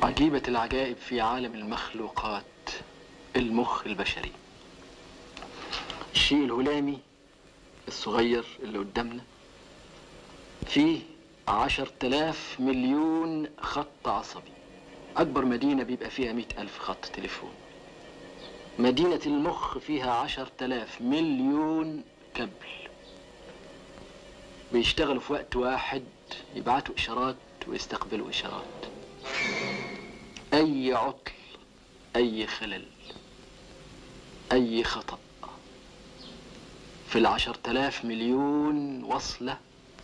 عجيبة العجائب في عالم المخلوقات المخ البشري الشيء الهلامي الصغير اللي قدامنا فيه عشر تلاف مليون خط عصبي أكبر مدينة بيبقى فيها مئة ألف خط تليفون مدينة المخ فيها عشر تلاف مليون كبل بيشتغلوا في وقت واحد يبعتوا إشارات ويستقبلوا إشارات أي عطل أي خلل أي خطأ في العشر تلاف مليون وصلة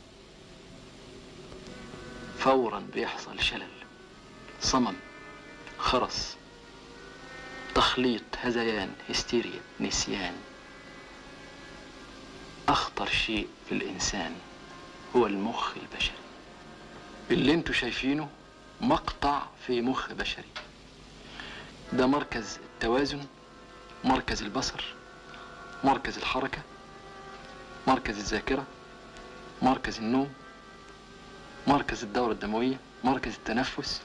فورا بيحصل شلل صمم خرس تخليط هذيان هستيريا نسيان أخطر شيء في الإنسان هو المخ البشري اللي انتوا شايفينه مقطع في مخ بشري ده مركز التوازن مركز البصر مركز الحركة مركز الذاكرة مركز النوم مركز الدورة الدموية مركز التنفس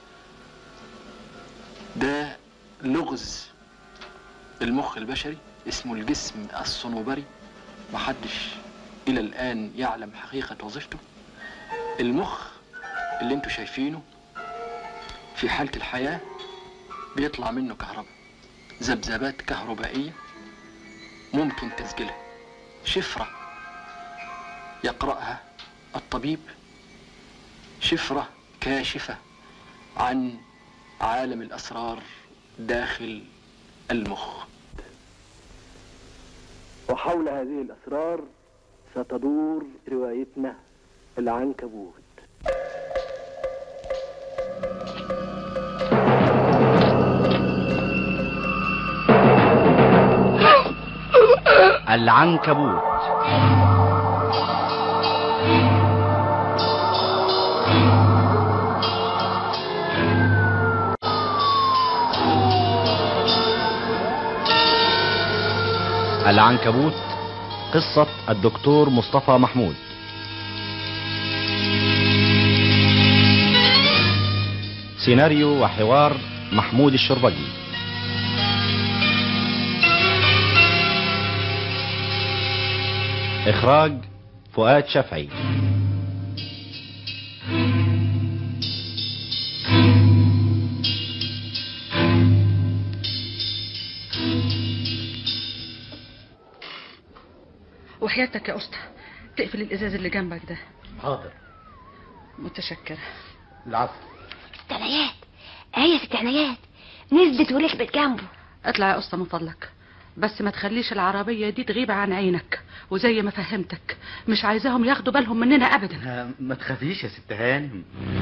ده لغز المخ البشري اسمه الجسم الصنوبري محدش إلى الآن يعلم حقيقة وظيفته المخ اللي انتوا شايفينه في حالة الحياة بيطلع منه كهرباء ذبذبات كهربائية ممكن تسجيلها شفرة يقرأها الطبيب شفرة كاشفة عن عالم الأسرار داخل المخ وحول هذه الأسرار ستدور روايتنا العنكبوت العنكبوت العنكبوت قصة الدكتور مصطفى محمود سيناريو وحوار محمود الشربجي إخراج فؤاد شفعي وحياتك يا أسطى تقفل الإزاز اللي جنبك ده حاضر متشكرة العفو عنايات هي يا ست عنايات نزلت وركبت جنبه اطلع يا أسطى من فضلك بس ما تخليش العربية دي تغيب عن عينك وزي ما فهمتك مش عايزاهم ياخدوا بالهم مننا أبدا ما تخافيش يا ست هانم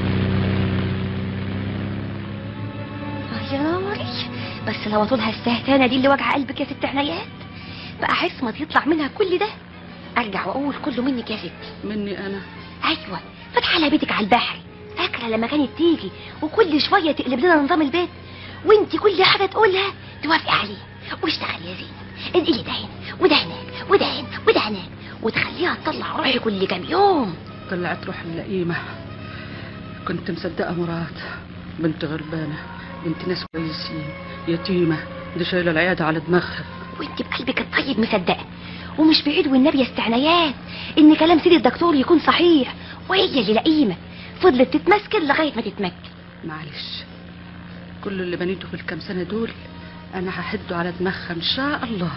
يا ناري بس لو طولها السهتانة دي اللي وجع قلبك يا ست عنايات بقى حصمت يطلع منها كل ده ارجع واقول كله منك يا ستي مني أنا ايوه فاتحه لها بيتك على البحر فاكره لما كانت تيجي وكل شويه تقلب لنا نظام البيت وانت كل حاجه تقولها توافقي عليها واشتغلي يا زينب انقلي ده هنا وده هناك وده هنا وده هناك وتخليها تطلع روحي كل كام يوم طلعت روح اللئيمة كنت مصدقة مراد بنت غربانة بنت ناس كويسين يتيمة دي شايلة العيادة على دماغها وانت بقلبك الطيب مصدقه ومش بعيد والنبي يا استعنايات ان كلام سيدي الدكتور يكون صحيح وهي اللي لئيمه فضلت تتمسكن لغايه ما تتمكن معلش كل اللي بنيته في الكام سنة دول أنا هحده على دماغها إن شاء الله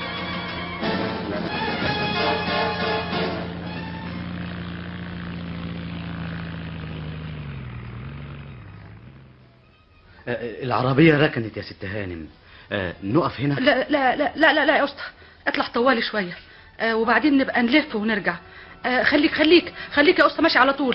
العربية ركنت يا ست هانم آه، نقف هنا لا لا لا لا لا, لا يا أسطى اطلع طوالي شوية آه وبعدين نبقى نلف ونرجع آه خليك خليك خليك يا أسطى ماشي على طول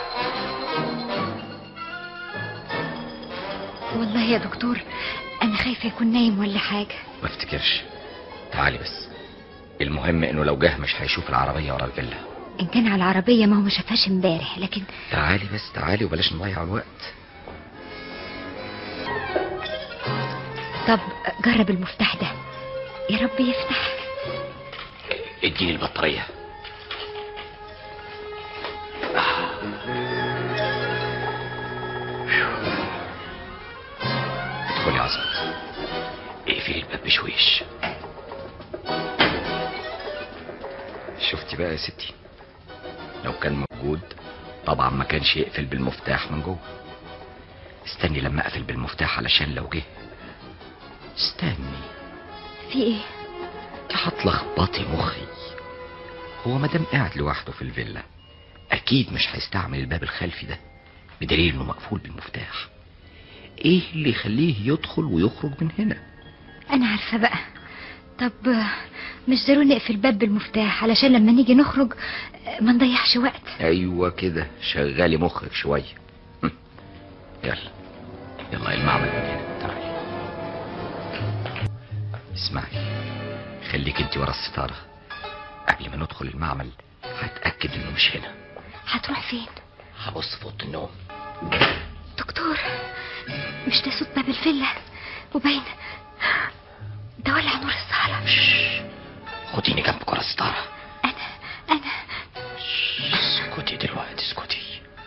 والله يا دكتور انا خايفه يكون نايم ولا حاجه ما افتكرش تعالي بس المهم انه لو جه مش هيشوف العربية ورا الفيلا ان كان على العربيه ما هو ما شافهاش امبارح لكن تعالي بس تعالي وبلاش نضيع الوقت طب جرب المفتاح ده يا رب يفتح اديني البطارية بشويش شفتي بقى يا ستي لو كان موجود طبعا ما كانش يقفل بالمفتاح من جوه استني لما اقفل بالمفتاح علشان لو جه استني في ايه انت هتلخبطي مخي هو مادام قاعد لوحده في الفيلا اكيد مش هيستعمل الباب الخلفي ده بدليل انه مقفول بالمفتاح ايه اللي يخليه يدخل ويخرج من هنا انا عارفه بقى طب آه، مش ضروري نقفل الباب بالمفتاح علشان لما نيجي نخرج آه، ما نضيعش وقت ايوه كده شغالي مخك شويه هم. يلا يلا المعمل من هنا تعالي اسمعي خليك انت ورا الستاره قبل ما ندخل المعمل هتاكد انه مش هنا هتروح فين هبص في اوضه النوم دكتور مش ده صوت باب الفيلا وباين ده ولع نور الصالة خديني جنبك ورا الستاره انا انا اسكتي دلوقتي اسكتي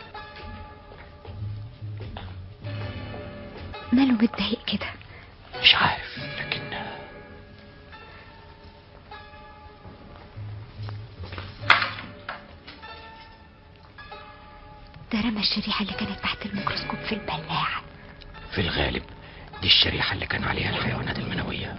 ماله متضايق كده مش عارف لكن ده رمى الشريحة اللي كانت تحت الميكروسكوب في البلاعة في الغالب دي الشريحه اللي كان عليها الحيوانات المنويه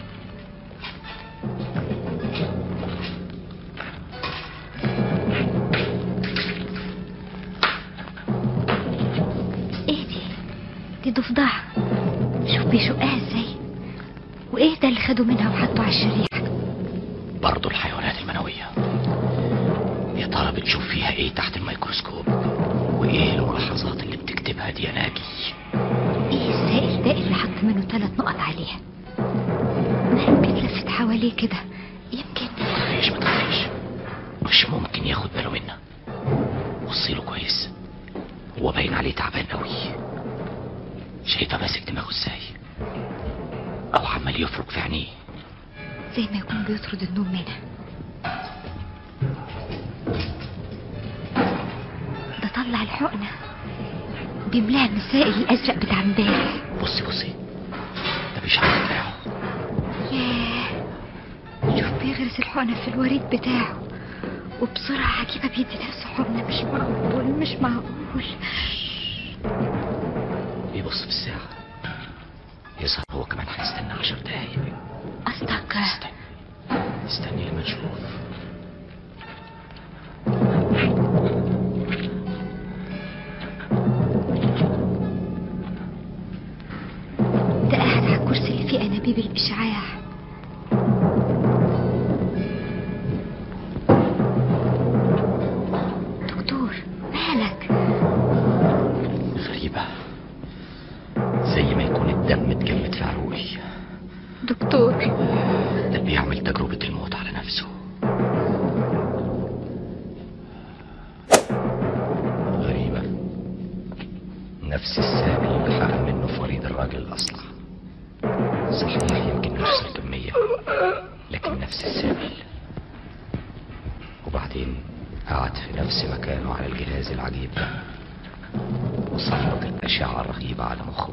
ايه دي دي ضفدعة شوف بيشقها ازاي وايه ده اللي خدوا منها وحطوا على الشريحة برضه الحيوانات المنوية يا ترى بتشوف فيها ايه تحت الميكروسكوب وايه الملاحظات اللي بتكتبها دي يا ناجي ايه السائل ده اللي حط منه ثلاث نقط عليها ماله بيتلفت حواليه كده يمكن متخافيش متخافيش مش ممكن ياخد باله منا بصي له كويس هو باين عليه تعبان قوي شايفه ماسك دماغه ازاي او عمال يفرك في عينيه زي ما يكون بيطرد النوم منها ده طلع الحقنة بيملاها من السائل الأزرق بتاع امبارح بصي بصي ده بيشعر دراعه ياه شوف بيغرس الحقنة في الوريد بتاعه وبسرعة عجيبة بيدي نفسه حقنة مش معقول مش معقول بيبص في الساعة يظهر هو كمان هيستنى عشر دقايق قصدك استني استني لما نشوف ده قاعد على الكرسي اللي فيه أنابيب الإشعاع دكتور مالك غريبة زي ما يكون الدم اتجمد في عروقي دكتور ده بيعمل تجربة الموت على نفسه غريبة نفس السائل اللي حقن منه في وريد الراجل الأصلع صحيح يمكن نفس الكمية لكن نفس السائل وبعدين قعد في نفس مكانه على الجهاز العجيب ده وسلط الأشعة الرهيبة على مخه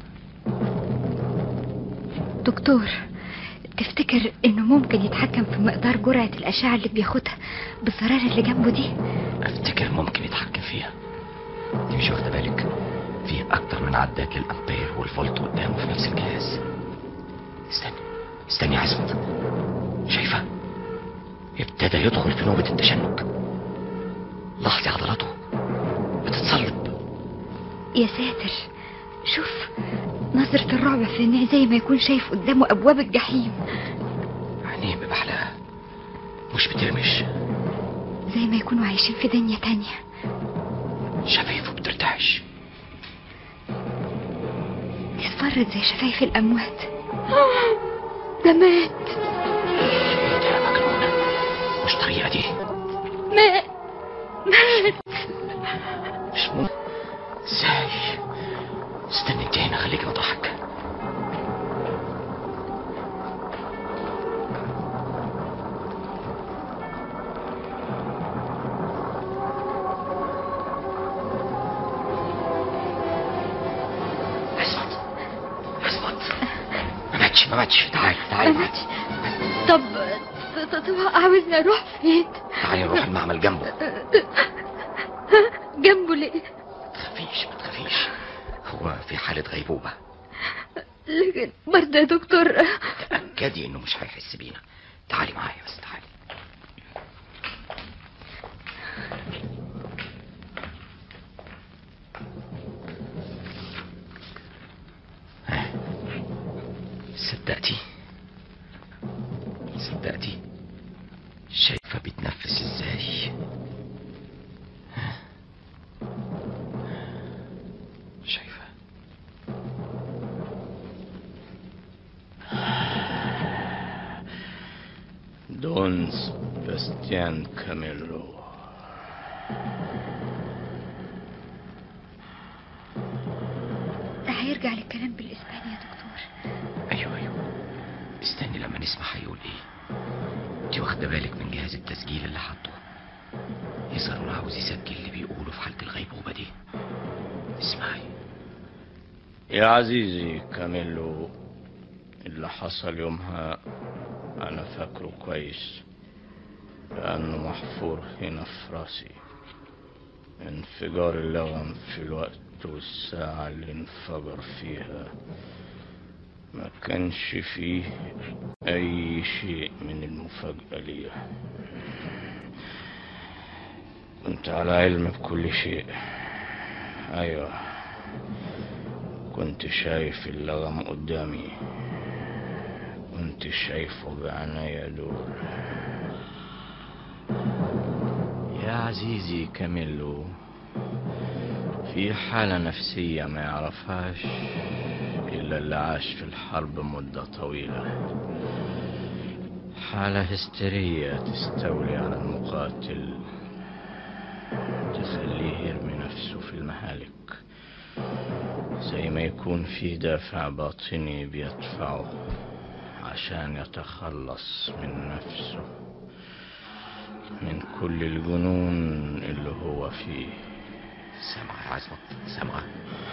دكتور تفتكر انه ممكن يتحكم في مقدار جرعة الأشعة اللي بياخدها بالزرار اللي جنبه دي افتكر ممكن يتحكم فيها انت مش واخده بالك في اكتر من عداد للامبير والفولت قدامه في نفس الجهاز استني استني يا عصمت شايفه ابتدى يدخل في نوبة التشنج لاحظي عضلاته بتتصلب يا ساتر شوف نظرة الرعب في عينيه زي ما يكون شايف قدامه أبواب الجحيم عينيه ببحلقة مش بترمش زي ما يكونوا عايشين في دنيا تانية شفايفه بترتعش يتفرد زي شفايف الأموات ده مات ايه ده يا مجنونة مش طريقة دي مات مات مش ممكن ازاي استني انت هنا خليك اضحك اسمت اسمت ما ماتش ما ماتش تعالي تعالي معايا. طب طب طب عاوزني اروح فين تعالي نروح المعمل جنبه جنبه ليه ما تخافيش ما تخافيش هو في حالة غيبوبة لكن برضه يا دكتور تأكدي انه مش هيحس بينا تعالي معايا بس تعالي ها، صدقتي صدقتي شايفة بيتنفس ازاي ها؟ شايفة دون سباستيان كاميلو ده هيرجع للكلام بالاسباني يا دكتور ايوه ايوه استني لما نسمع هيقول ايه انت واخده بالك من جهاز التسجيل اللي حاطه يظهر عاوز يسجل اللي بيقوله في حاله الغيبوبه دي اسمعي يا عزيزي كاميلو اللي حصل يومها أنا فاكره كويس لأنه محفور هنا في راسي انفجار اللغم في الوقت والساعة اللي انفجر فيها ما كانش فيه أي شيء من المفاجأة ليا كنت على علم بكل شيء أيوه كنت شايف اللغم قدامي كنت شايفه بعناية دول يا عزيزي كاميلو في حالة نفسية ما يعرفهاش إلا اللي عاش في الحرب مدة طويلة حالة هستيرية تستولي على المقاتل تخليه يرمي نفسه في المهالك زي ما يكون في دافع باطني بيدفعه عشان يتخلص من نفسه من كل الجنون اللي هو فيه سامعه يا عزمه سامعه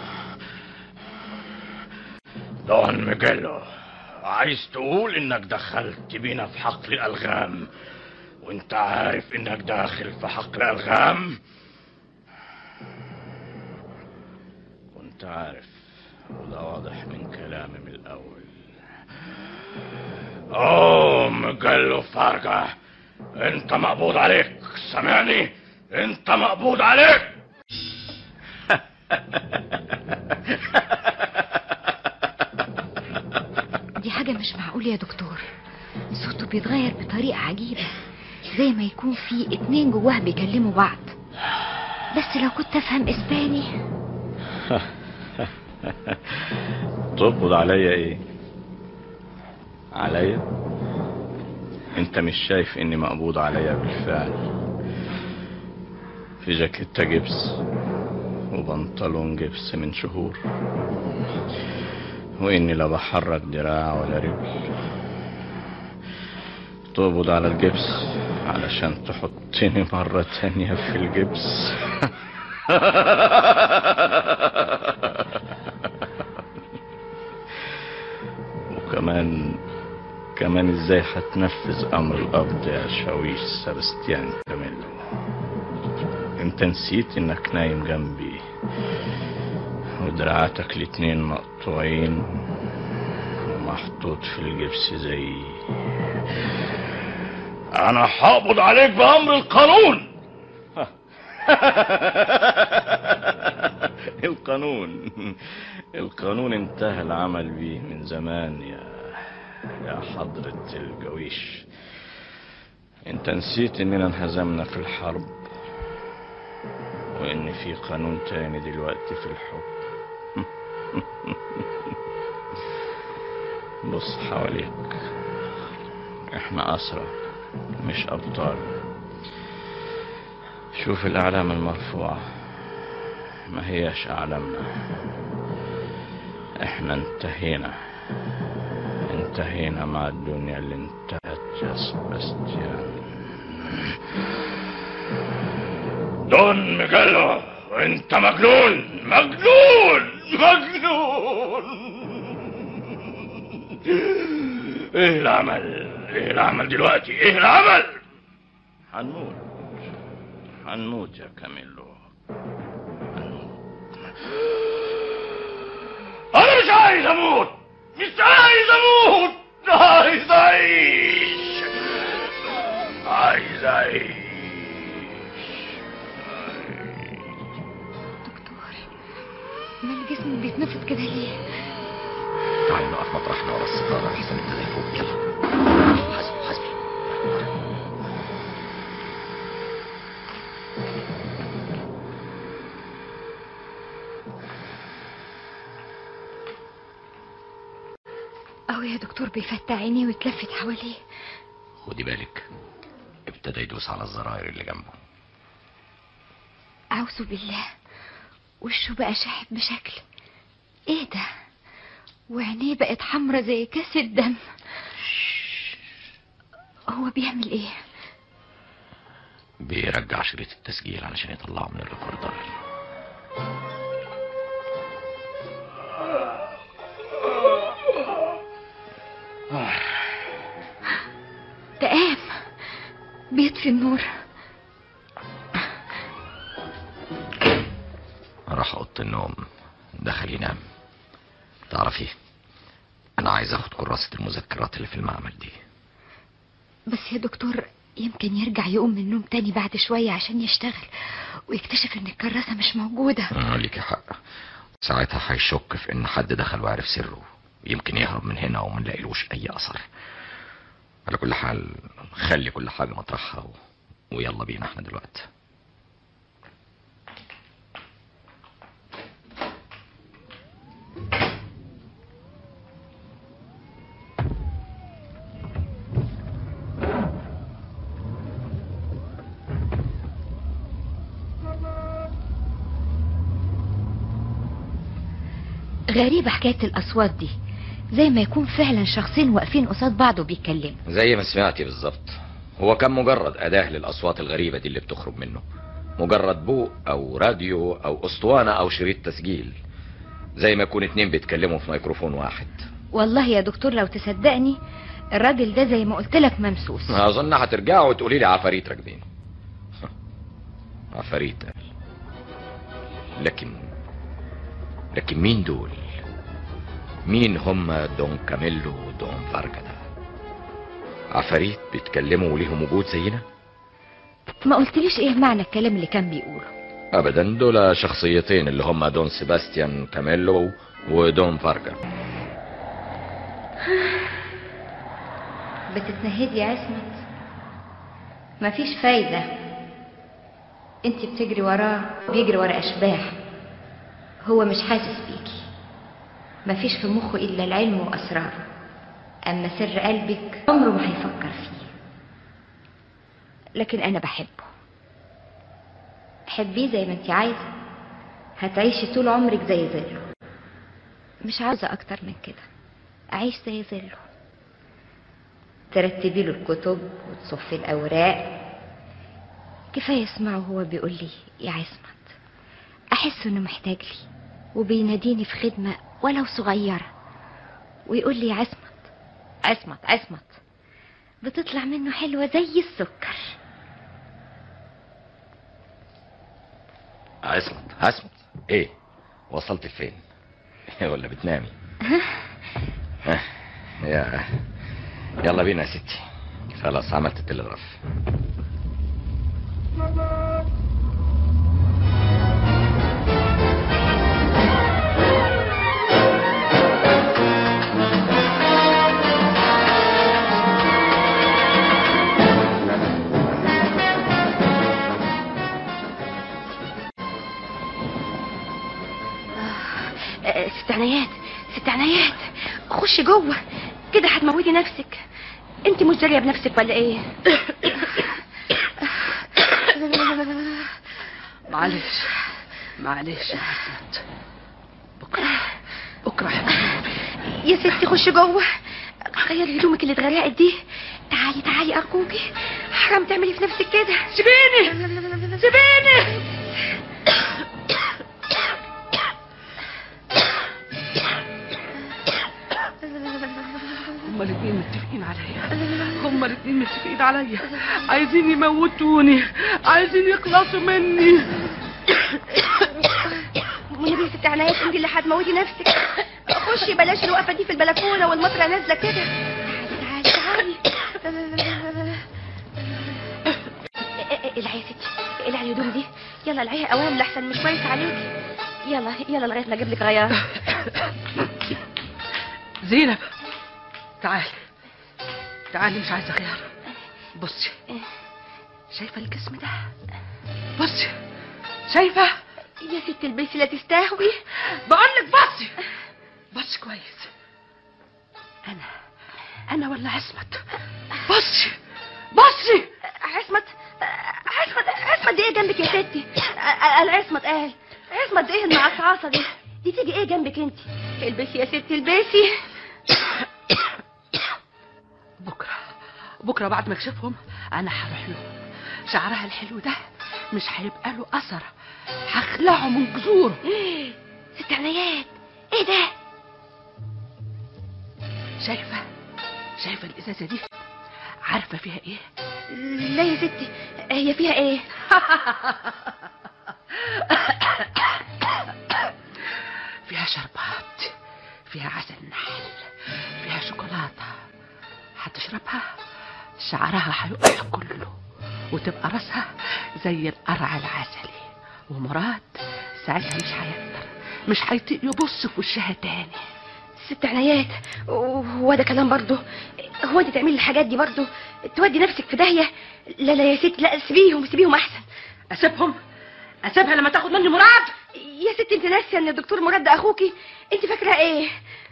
دون ميجيلو عايز تقول انك دخلت بينا في حقل الالغام وانت عارف انك داخل في حقل الغام كنت عارف وده واضح من كلامي من الاول اوه ميجيلو فارجا انت مقبوض عليك سامعني انت مقبوض عليك دي حاجة مش معقولة يا دكتور صوته بيتغير بطريقة عجيبة زي ما يكون في اتنين جواه بيكلموا بعض بس لو كنت افهم اسباني تقبض عليا ايه عليا انت مش شايف اني مقبوض عليا بالفعل في جاكيتة جبس وبنطلون جبس من شهور واني لا بحرك دراع ولا رجل تقبض على الجبس علشان تحطني مرة تانية في الجبس وكمان كمان ازاي هتنفذ امر القبض يا شاويش سبستيان كاميلو انت نسيت انك نايم جنبي ودراعاتك الاتنين مقطوعين ومحطوط في الجبس زي انا هقبض عليك بامر القانون القانون القانون انتهى العمل بيه من زمان يا يا حضرة الجويش انت نسيت اننا انهزمنا في الحرب وان في قانون تاني دلوقتي في الحكم بص حواليك احنا اسرى مش ابطال شوف الاعلام المرفوعة ما هياش اعلامنا احنا انتهينا انتهينا مع الدنيا اللي انتهت يا سباستيان دون ميجيلو انت مجنون مجنون مجنون ايه العمل ايه العمل دلوقتي ايه العمل هنموت هنموت يا كاميلو هنموت انا مش عايز اموت مش عايز اموت عايز اعيش عايز اعيش دكتور مال جسمي بيتنفض كده ليه تعالي نقف مطرحنا ورا الستارة لحسن ابتدى يفوق يلا حسبي حسبي اهو يا دكتور بيفتح عينيه ويتلفت حواليه خدي بالك ابتدى يدوس على الزراير اللي جنبه اعوذ بالله وشه بقى شاحب بشكل ايه ده وعينيه بقت حمرة زي كاس الدم هو بيعمل ايه بيرجع شريط التسجيل علشان يطلعه من الريكوردر ده قام بيطفي النور راح اوضه النوم دخل ينام تعرفي انا عايز اخد كراسة المذكرات اللي في المعمل دي بس يا دكتور يمكن يرجع يقوم من النوم تاني بعد شوية عشان يشتغل ويكتشف ان الكراسة مش موجودة آه، ليكي حق ساعتها هيشك في ان حد دخل وعرف سره يمكن يهرب من هنا وما نلاقيلوش اي اثر على كل حال خلي كل حاجة مطرحها و... ويلا بينا احنا دلوقتي غريبة حكاية الأصوات دي زي ما يكون فعلا شخصين واقفين قصاد بعض وبيتكلموا زي ما سمعتي بالظبط هو كان مجرد أداة للأصوات الغريبة دي اللي بتخرج منه مجرد بوق أو راديو أو أسطوانة أو شريط تسجيل زي ما يكون اتنين بيتكلموا في ميكروفون واحد والله يا دكتور لو تصدقني الراجل ده زي ما قلت لك ممسوس أظن هترجعوا وتقولي لي عفاريت راكبين عفاريت قال. لكن لكن مين دول مين هم دون كاميلو ودون فارجدا عفاريت بيتكلموا وليهم وجود زينا ما قلتليش ايه معنى الكلام اللي كان بيقوله ابدا دول شخصيتين اللي هم دون سيباستيان كاميلو ودون فارجا بتتنهدي يا عصمت مفيش فايدة انت بتجري وراه بيجري ورا اشباح هو مش حاسس بيكي مفيش في مخه الا العلم واسراره اما سر قلبك عمره ما هيفكر فيه لكن انا بحبه حبيه زي ما انت عايزه هتعيشي طول عمرك زي ظله مش عاوزه اكتر من كده اعيش زي ظله ترتبي له الكتب وتصفي الاوراق كفايه اسمعه وهو بيقول لي يا عصمت احس انه محتاج لي وبيناديني في خدمه ولو صغيره ويقول لي يا عصمت عصمت عصمت بتطلع منه حلوه زي السكر عصمت عصمت ايه وصلت لفين ولا بتنامي ها، يا يلا بينا يا ستي خلاص عملت التلغراف آه، ست عنايات ست عنايات خشي جوه كده هتموتي نفسك انت مش داريه بنفسك ولا ايه معلش معلش يا عصمت بكره بكره حبيبي يا ستي خشي جوه غيري هدومك اللي اتغرقت دي تعالي تعالي ارجوكي حرام تعملي في نفسك كده سيبيني سيبيني عليا هما الاتنين متفقين عليا عايزين يموتوني عايزين يخلصوا مني والنبي يا ست عنايات انت اللي هتموتي نفسك خشي بلاش الوقفه دي في البلكونه والمطره نازله كده تعالي تعالي تعالي العي يا ستي العي الهدوم دي يلا العيها اوام لحسن مش كويس عليكي يلا يلا لغايه ما اجيب لك غيار زينب تعالي تعالي مش عايزه خيار بصي شايفه الجسم ده بصي شايفه يا ست البسي لا تستهوي بقول لك بصي بصي كويس انا انا ولا عصمت بصي بصي عصمت عصمت عصمت دي ايه جنبك يا ستي قال عصمت قال عصمت ايه المعصعصه دي دي تيجي ايه جنبك انت البسي يا ستي البسي بكره بكره بعد ما اكشفهم انا هروح لهم شعرها الحلو ده مش هيبقى له اثر هخلعه من جذوره ست عنايات ايه ده شايفه شايفه الازازه دي عارفه فيها ايه لا يا ستي هي فيها ايه فيها شربات فيها عسل نحل فيها شوكولاتة هتشربها شعرها هيقع كله وتبقى راسها زي القرع العسلي ومراد ساعتها مش هيقدر مش هيطيق يبص في وشها تاني ست عنايات هو ده كلام برضه هو انت تعملي الحاجات دي برضه تودي نفسك في داهيه لا لا يا ستي لا سيبيهم سيبيهم احسن اسيبهم اسيبها لما تاخد مني مراد يا ستي انت ناسيه ان الدكتور مراد ده اخوكي انت فاكره ايه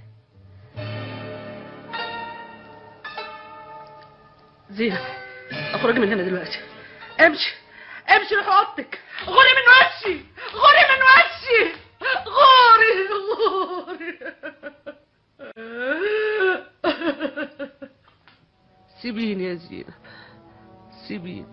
زينب اخرجي من هنا دلوقتي امشي امشي روح اوضتك غوري من وشي غوري من وشي غوري غوري سيبيني يا زينب سيبيني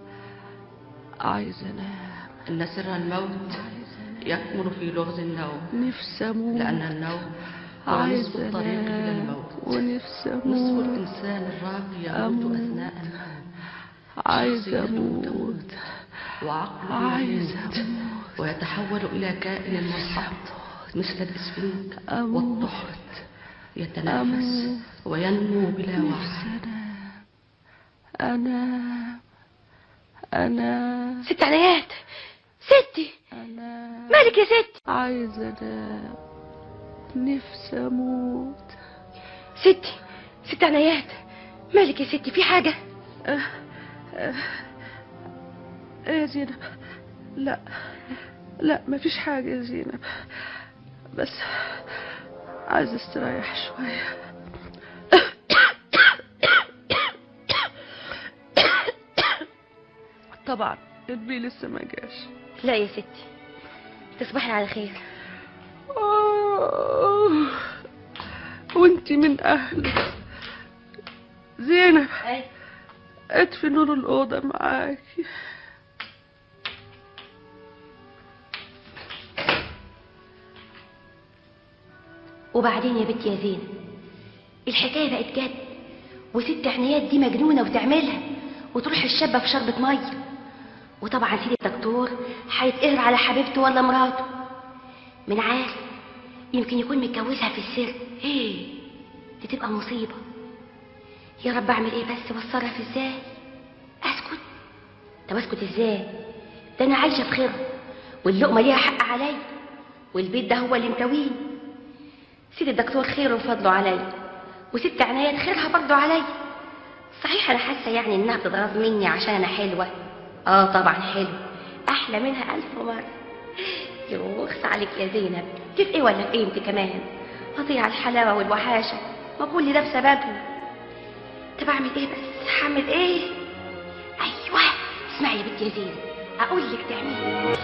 عايزة انام إن سر الموت يكمن في لغز النوم نفسي اموت لأن النوم هو نصف عايزة الطريق إلى انام الموت ونفسي نصف اموت الإنسان الراقي أموت. يموت أثناء النوم عايزة شخصيته اموت تموت وعقله عايزة يموت اموت ويتحول إلى كائن منحط مثل الإسفنج أموت. والطحت يتنفس أموت. وينمو بلا وعي نفسي انام انام انا ست عنايات ستي انا مالك يا ستي عايزة انام نفسي اموت ستي ست عنايات مالك يا ستي في حاجه ايه يا زينب لا لا مفيش حاجة يا زينب بس عايزة استريح شوية طبعا البي لسه ما جاش لا يا ستي تصبحي على خير آه، وانتي من اهلك زينب أي. اطفي نور الأوضة معاكي وبعدين يا بنتي يا زين الحكايه بقت جد وست عنايات دي مجنونه وتعملها وتروح الشابه في شربة ميه وطبعا سيدي الدكتور هيتقهر على حبيبته ولا مراته من عارف يمكن يكون متجوزها في السر ايه دي تبقى مصيبه يا رب اعمل ايه بس واتصرف ازاي اسكت طب اسكت ازاي ده انا عايشه في خير واللقمه ليها حق عليا والبيت ده هو اللي متويني سيد الدكتور خيره وفضله عليا وست عنايات خيرها برضه عليا صحيح انا حاسه يعني انها بتتغاظ مني عشان انا حلوه اه طبعا حلو احلى منها الف مره يوخس عليك يا زينب في ايه ولا في ايه انت كمان قطيع الحلاوه والوحاشه ما كل ده بسببه طب اعمل ايه بس هعمل ايه ايوه اسمعي يا بنتي يا زينب اقول لك تعملي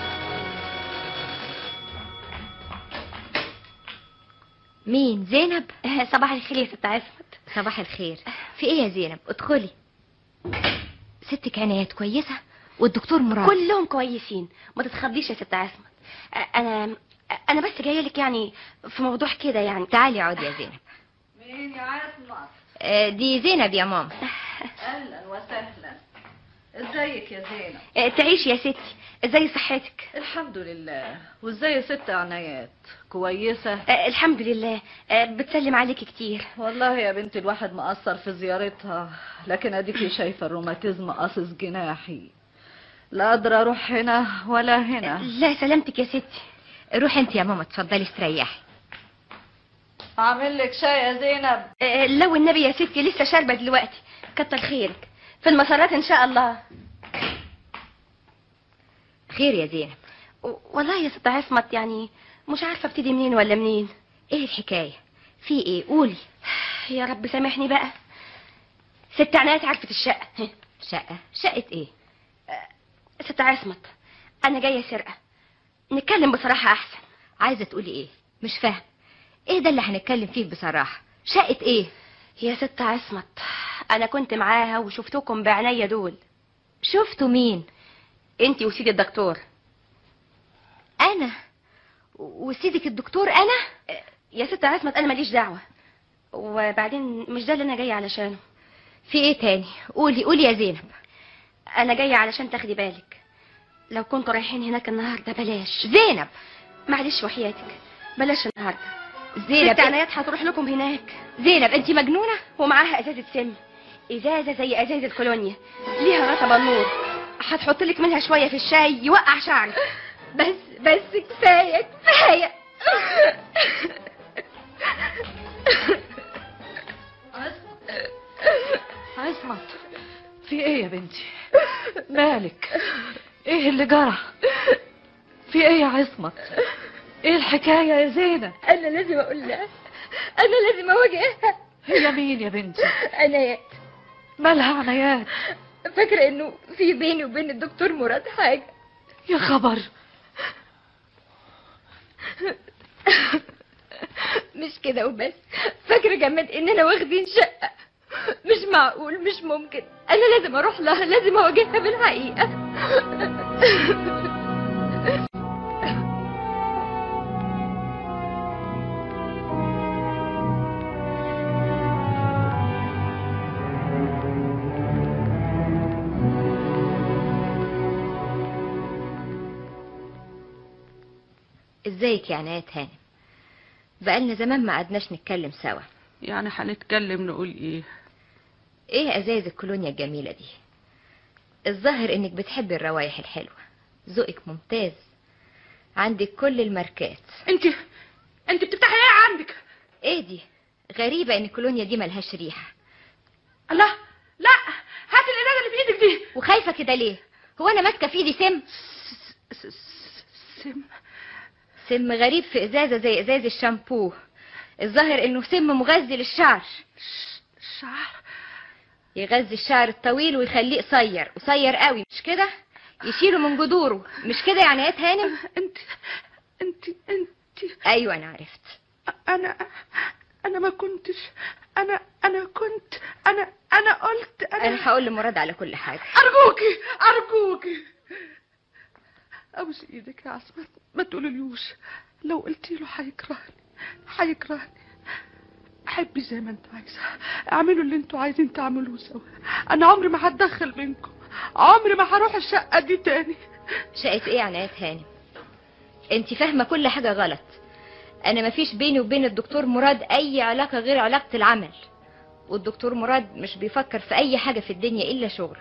مين زينب صباح الخير يا ست عصمت صباح الخير في ايه يا زينب ادخلي ستك عنايات كويسة والدكتور مراد كلهم كويسين ما تتخضيش يا ست عصمت انا انا بس جايه لك يعني في موضوع كده يعني تعالي اقعدي يا زينب مين يا عصمت آه، دي زينب يا ماما اهلا وسهلا ازيك يا زينب آه، تعيش يا ستي ازاي صحتك الحمد لله وازاي ست عنايات كويسه آه، الحمد لله آه، بتسلم عليك كتير والله يا بنتي الواحد مقصر في زيارتها لكن اديكي شايفه الروماتيزم قاصص جناحي لا قادره اروح هنا ولا هنا لا سلامتك يا ستي روحي انت يا ماما اتفضلي استريحي اعمل لك شاي يا زينب آه، لو النبي يا ستي لسه شاربه دلوقتي كتر خيرك في المسارات ان شاء الله خير يا زينب و- والله يا ست عصمت يعني مش عارفه ابتدي منين ولا منين ايه الحكايه في ايه قولي يا رب سامحني بقى ست عنايات عرفت الشقه شقه شقه ايه ست عصمت انا جايه سرقه نتكلم بصراحه احسن عايزه تقولي ايه مش فاهم ايه ده اللي هنتكلم فيه بصراحه شقه ايه يا ست عصمت انا كنت معاها وشفتكم بعينيا دول شفتوا مين انتي وسيدي الدكتور انا و- وسيدك الدكتور انا يا ست عصمت انا ماليش دعوه وبعدين مش ده اللي انا جايه علشانه في ايه تاني قولي قولي يا زينب انا جايه علشان تاخدي بالك لو كنتوا رايحين هناك النهارده بلاش زينب معلش وحياتك بلاش النهارده زينب ست عنايات هتروح لكم هناك زينب انت مجنونه ومعاها ازازه سم ازازه زي ازاز الكولونيا ليها رطبه النور هتحط لك منها شويه في الشاي يوقع شعرك بس بس كفايه كفايه عصمت في ايه يا بنتي مالك ايه اللي جرى في ايه يا عصمت ايه الحكايه يا زينب انا لازم اقول لها انا لازم اواجهها هي مين يا بنتي انا مالها عنايات فاكره انه في بيني وبين الدكتور مراد حاجه يا خبر مش كده وبس فاكره كمان اننا واخدين شقه مش معقول مش ممكن انا لازم اروح لها لازم اواجهها بالحقيقه ازيك يا عنايات هانم بقالنا زمان ما قعدناش نتكلم سوا يعني هنتكلم نقول ايه ايه ازايز الكولونيا الجميلة دي الظاهر انك بتحبي الروايح الحلوة ذوقك ممتاز عندك كل الماركات انت انت بتفتحي ايه عندك ايه دي غريبة ان الكولونيا دي ملهاش ريحة الله لا هات الازازه اللي في ايدك دي وخايفة كده ليه هو انا ماسكة في ايدي سم س- س- سم سم غريب في ازازة زي ازاز الشامبو الظاهر انه سم مغذي للشعر شعر يغذي الشعر الطويل ويخليه قصير قصير قوي مش كده يشيله من جذوره مش كده يعني ايه هانم انت انت انت ايوه انا عرفت انا انا ما كنتش انا انا كنت انا انا قلت انا, انا هقول لمراد على كل حاجه ارجوكي ارجوكي ابوس ايدك يا عصمت ما تقوليلوش لو قلتي له هيكرهني هيكرهني حبي زي ما انت عايزه اعملوا اللي انتوا عايزين تعملوه سوا انا عمري ما هتدخل بينكم عمري ما هروح الشقه دي تاني شقة ايه عنايات هانم انت فاهمه كل حاجه غلط انا مفيش بيني وبين الدكتور مراد اي علاقه غير علاقه العمل والدكتور مراد مش بيفكر في اي حاجه في الدنيا الا شغله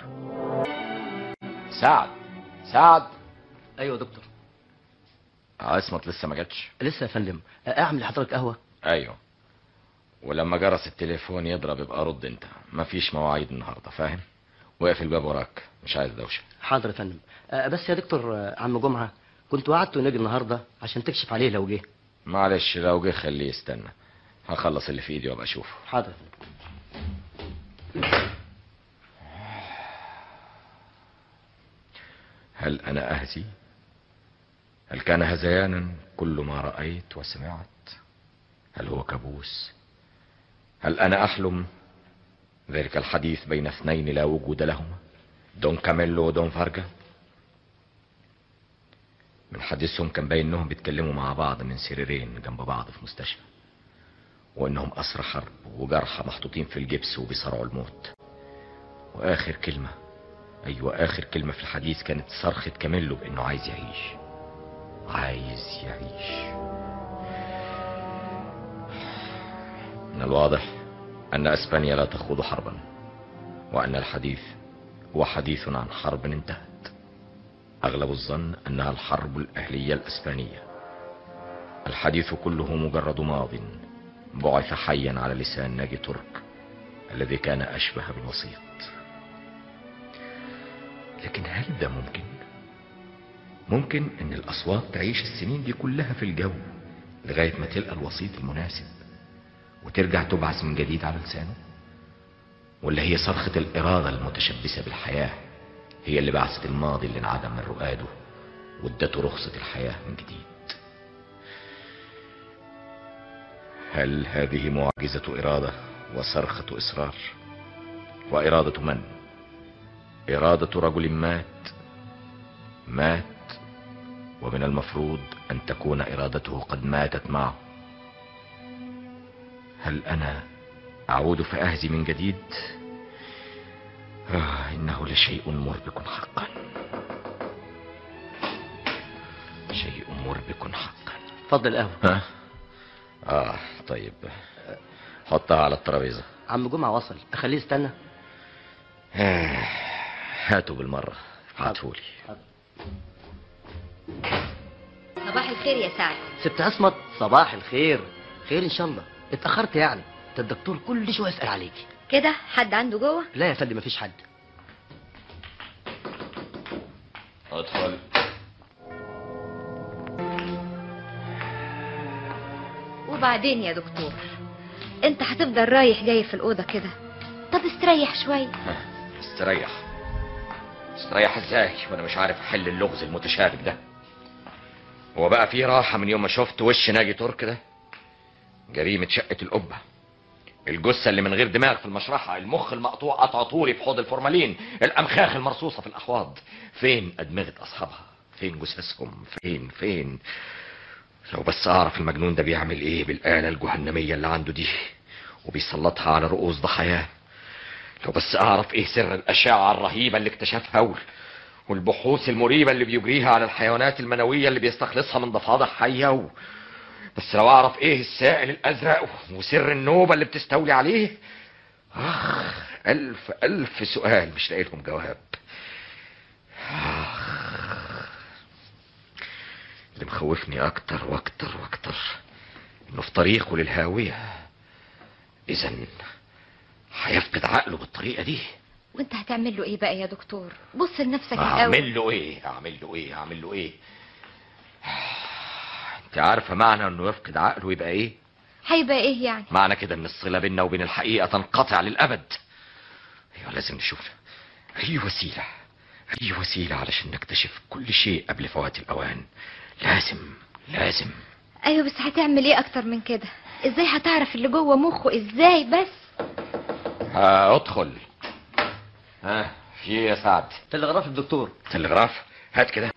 سعد سعد ايوه يا دكتور عصمت لسه ما جاتش لسه يا فندم اعمل لحضرتك قهوه ايوه ولما جرس التليفون يضرب يبقى رد انت مفيش مواعيد النهارده فاهم واقف الباب وراك مش عايز دوشه حاضر يا فندم آه، بس يا دكتور آه، عم جمعه كنت وعدته نيجي النهارده عشان تكشف عليه لو جه معلش لو جه خليه يستنى هخلص اللي في ايدي وابقى اشوفه حاضر يا فندم هل انا اهزي هل كان هذيانا كل ما رايت وسمعت هل هو كابوس هل انا احلم ذلك الحديث بين اثنين لا وجود لهما دون كاميلو ودون فارجا من حديثهم كان باين انهم بيتكلموا مع بعض من سريرين جنب بعض في مستشفى وإنهم أسرى حرب وجرحى محطوطين في الجبس وبيصارعوا الموت وآخر كلمة أيوة آخر كلمة في الحديث كانت صرخة كاميلو بإنه عايز يعيش عايز يعيش من الواضح أن أسبانيا لا تخوض حربا وأن الحديث هو حديث عن حرب انتهت أغلب الظن أنها الحرب الأهلية الأسبانية الحديث كله مجرد ماض بعث حيا على لسان ناجي ترك الذي كان أشبه بالوسيط لكن هل ده ممكن؟ ممكن ان الاصوات تعيش السنين دي كلها في الجو لغاية ما تلقى الوسيط المناسب وترجع تبعث من جديد على لسانه ولا هي صرخة الإرادة المتشبثة بالحياة هي اللي بعثت الماضي اللي انعدم من رؤاده وادته رخصة الحياة من جديد هل هذه معجزة إرادة وصرخة إصرار وإرادة من إرادة رجل مات مات ومن المفروض أن تكون إرادته قد ماتت معه هل أنا أعود فأهزي من جديد آه إنه لشيء مربك حقا شيء مربك حقا اتفضل القهوة ها آه طيب حطها على الترابيزة عم جمعة وصل اخليه يستنى آه، هاتوا بالمرة ابعتهولي صباح الخير يا سعد ست عصمت صباح الخير خير ان شاء الله اتأخرت يعني ده الدكتور كل شوية يسأل عليكي كده حد عنده جوه لا يا فندم مفيش حد ادخل وبعدين يا دكتور انت هتفضل رايح جاي في الأوضة كده طب استريح شوية استريح استريح ازاي وانا مش عارف احل اللغز المتشابك ده هو بقى في راحة من يوم ما شفت وش ناجي ترك ده جريمة شقة القبة الجثة اللي من غير دماغ في المشرحة المخ المقطوع قطع طولي في حوض الفورمالين الأمخاخ المرصوصة في الأحواض فين أدمغة أصحابها فين جثثهم فين فين لو بس أعرف المجنون ده بيعمل إيه بالآلة الجهنمية اللي عنده دي وبيسلطها على رؤوس ضحاياه لو بس أعرف إيه سر الأشعة الرهيبة اللي اكتشفها وال- والبحوث المريبة اللي بيجريها على الحيوانات المنوية اللي بيستخلصها من ضفادع حية و... بس لو أعرف إيه السائل الأزرق وسر النوبة اللي بتستولي عليه آخ ألف ألف سؤال مش لاقي لهم جواب آخ اللي مخوفني أكتر وأكتر وأكتر إنه في طريقه للهاوية إذا هيفقد عقله بالطريقة دي وانت هتعمل له ايه بقى يا دكتور بص لنفسك الأول اعمل له ايه اعمل له ايه اعمل له ايه انت عارفه معنى انه يفقد عقله يبقى ايه هيبقى ايه يعني معنى كده ان الصله بيننا وبين الحقيقه تنقطع للابد ايوه لازم نشوف اي وسيله اي وسيله علشان نكتشف كل شيء قبل فوات الاوان لازم لازم ايوه بس هتعمل ايه اكتر من كده ازاي هتعرف اللي جوه مخه ازاي بس ها ادخل ها في ايه يا سعد تلغراف الدكتور تلغراف هات كده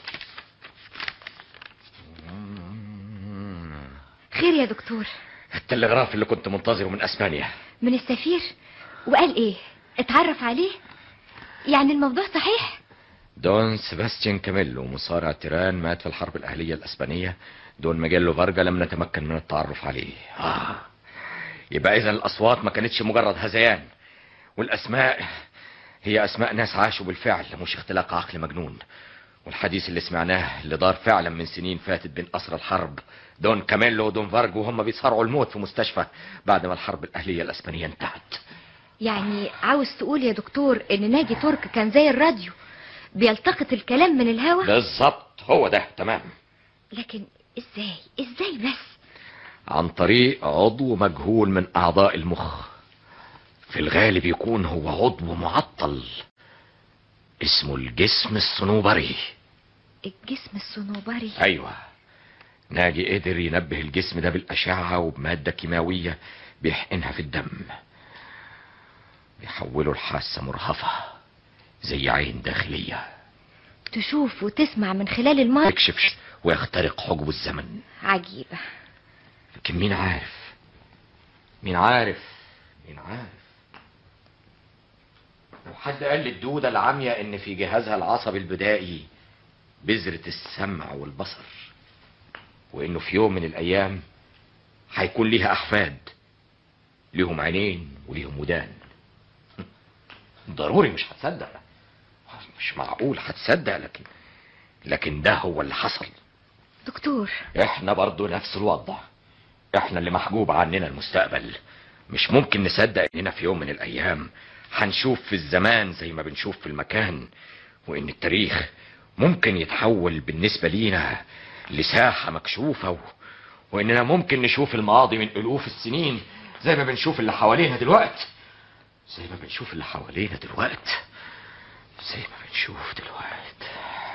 خير يا دكتور التلغراف اللي كنت منتظره من اسبانيا من السفير وقال ايه اتعرف عليه يعني الموضوع صحيح دون سيباستيان كاميلو مصارع تيران مات في الحرب الأهلية الأسبانية دون ماجيلو فارجا لم نتمكن من التعرف عليه آه. يبقى إذا الأصوات ما كانتش مجرد هذيان والأسماء هي أسماء ناس عاشوا بالفعل مش اختلاق عقل مجنون والحديث اللي سمعناه اللي دار فعلا من سنين فاتت بين أسرى الحرب دون كاميلو ودون فارجو وهم بيصارعوا الموت في مستشفى بعد ما الحرب الأهلية الأسبانية انتهت يعني عاوز تقول يا دكتور ان ناجي ترك كان زي الراديو بيلتقط الكلام من الهوا بالظبط هو ده تمام لكن ازاي ازاي بس عن طريق عضو مجهول من أعضاء المخ في الغالب يكون هو عضو معطل اسمه الجسم الصنوبري الجسم الصنوبري أيوة ناجي قدر ينبه الجسم ده بالأشعة وبمادة كيماوية بيحقنها في الدم بيحوله لحاسة مرهفة زي عين داخلية تشوف وتسمع من خلال الماء يكشف ويخترق حجب الزمن عجيبة لكن مين عارف مين عارف مين عارف لو حد قال للدودة العامية ان في جهازها العصبي البدائي بذرة السمع والبصر وانه في يوم من الايام هيكون ليها احفاد ليهم عينين وليهم ودان ضروري مش هتصدق مش معقول هتصدق لكن لكن ده هو اللي حصل دكتور احنا برضو نفس الوضع احنا اللي محجوب عننا المستقبل مش ممكن نصدق اننا في يوم من الايام هنشوف في الزمان زي ما بنشوف في المكان وان التاريخ ممكن يتحول بالنسبة لينا لساحة مكشوفة و... واننا ممكن نشوف الماضي من الوف السنين زي ما بنشوف اللي حوالينا دلوقتي زي ما بنشوف اللي حوالينا دلوقتي زي ما بنشوف دلوقتي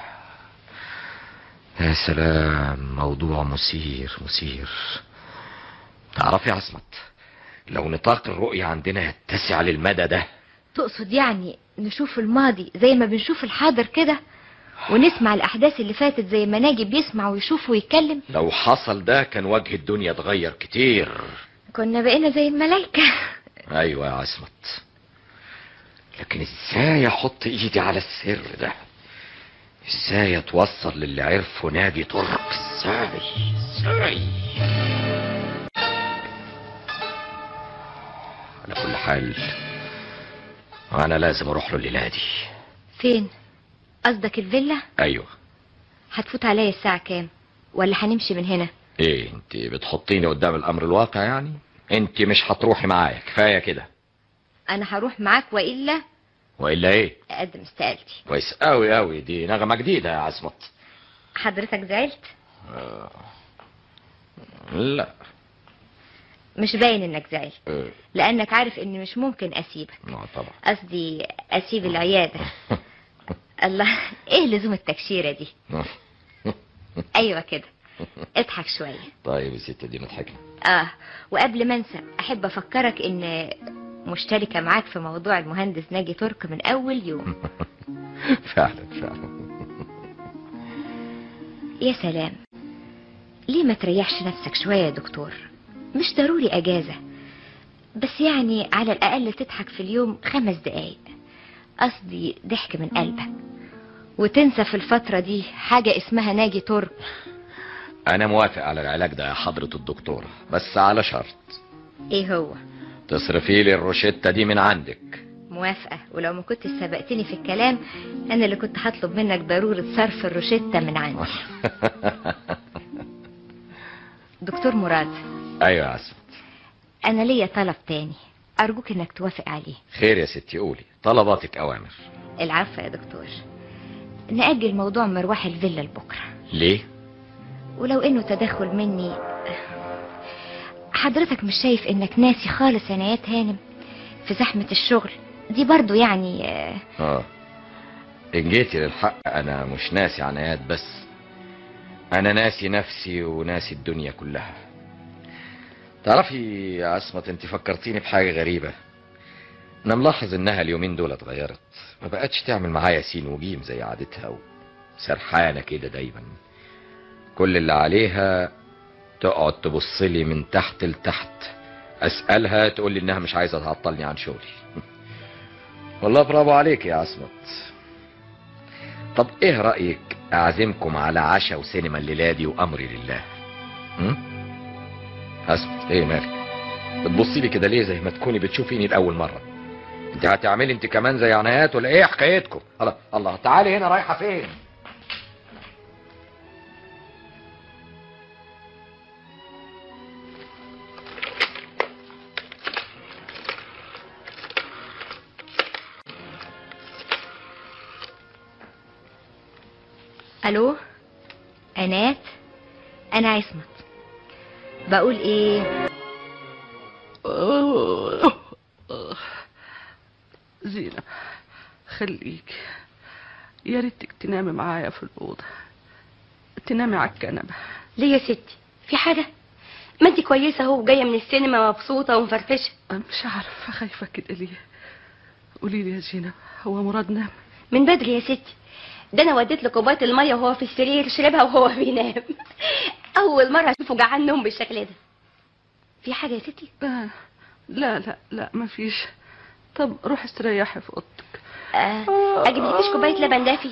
يا سلام موضوع مثير مثير تعرفي يا عصمت لو نطاق الرؤية عندنا يتسع للمدى ده تقصد يعني نشوف الماضي زي ما بنشوف الحاضر كده ونسمع الأحداث اللي فاتت زي ما ناجي بيسمع ويشوف ويتكلم لو حصل ده كان وجه الدنيا اتغير كتير كنا بقينا زي الملايكة ايوه يا عصمت لكن ازاي احط ايدي على السر ده ازاي اتوصل للي عرفه ناجي طرق ازاي ازاي على كل حال انا لازم اروح له الليله دي فين قصدك الفيلا ايوه هتفوت عليا الساعة كام ولا هنمشي من هنا ايه انت بتحطيني قدام الامر الواقع يعني انت مش هتروحي معايا كفايه كده أنا هروح معاك وإلا والا ايه أقدم استقالتي كويس قوي قوي دي نغمه جديده يا عصمت حضرتك زعلت آه. لا مش باين إنك زعلت آه. لأنك عارف إني مش ممكن أسيبك آه طبعا قصدي أسيب العيادة الله إيه لزوم التكشيرة دي أيوة كده اضحك شوية طيب يا ست دي مضحكه آه وقبل ما أنسى أحب أفكرك إن مشتركة معاك في موضوع المهندس ناجي ترك من أول يوم فعلا فعلا يا سلام ليه ما تريحش نفسك شوية يا دكتور مش ضروري أجازة بس يعني على الأقل تضحك في اليوم خمس دقايق قصدي ضحك من قلبك وتنسى في الفترة دي حاجة اسمها ناجي ترك انا موافق على العلاج ده يا حضره الدكتوره بس على شرط ايه هو تصرفي لي الروشته دي من عندك موافقة ولو ما كنت سبقتني في الكلام أنا اللي كنت هطلب منك ضرورة صرف الروشتة من عندي دكتور مراد ايوه يا عصمت أنا ليا طلب تاني أرجوك إنك توافق عليه خير يا ستي قولي طلباتك اوامر العفو يا دكتور نأجل موضوع مروح الفيلا لبكرة ليه ولو إنه تدخل مني حضرتك مش شايف إنك ناسي خالص عنايات هانم في زحمة الشغل دي برضو يعني آه، اه ان جيتي للحق انا مش ناسي عنايات بس انا ناسي نفسي وناسي الدنيا كلها تعرفي يا عصمت انت فكرتيني بحاجة غريبة انا ملاحظ انها اليومين دول اتغيرت ما بقتش تعمل معايا سين وجيم زي عادتها وسرحانة كده دايما كل اللي عليها تقعد تبص لي من تحت لتحت اسالها تقول لي انها مش عايزه تعطلني عن شغلي والله برافو عليك يا عصمت طب ايه رايك اعزمكم على عشاء وسينما الليله دي وامري لله هم؟ عصمت ايه مالك بتبصي لي كده ليه زي ما تكوني بتشوفيني لاول مره انت هتعملي انت كمان زي عنايات ولا ايه حكايتكم الله الله تعالي هنا رايحه فين ألو أنات أنا عصمت بقول إيه زينب خليك يا ريتك تنامي معايا في الأوضة تنامي على الكنبة ليه يا ستي في حاجة ما انت كويسة اهو جاية من السينما مبسوطة ومفرفشة مش عارفة خايفة كده ليه قولي لي يا زينب هو مراد نام من بدري يا ستي ده انا وديت له كوبايه الميه وهو في السرير شربها وهو بينام اول مره اشوفه جعان نوم بالشكل ده في حاجه يا ستي آه لا لا لا ما فيش طب روح استريحي في اوضتك آه، اجيب لكيش كوبايه لبن دافي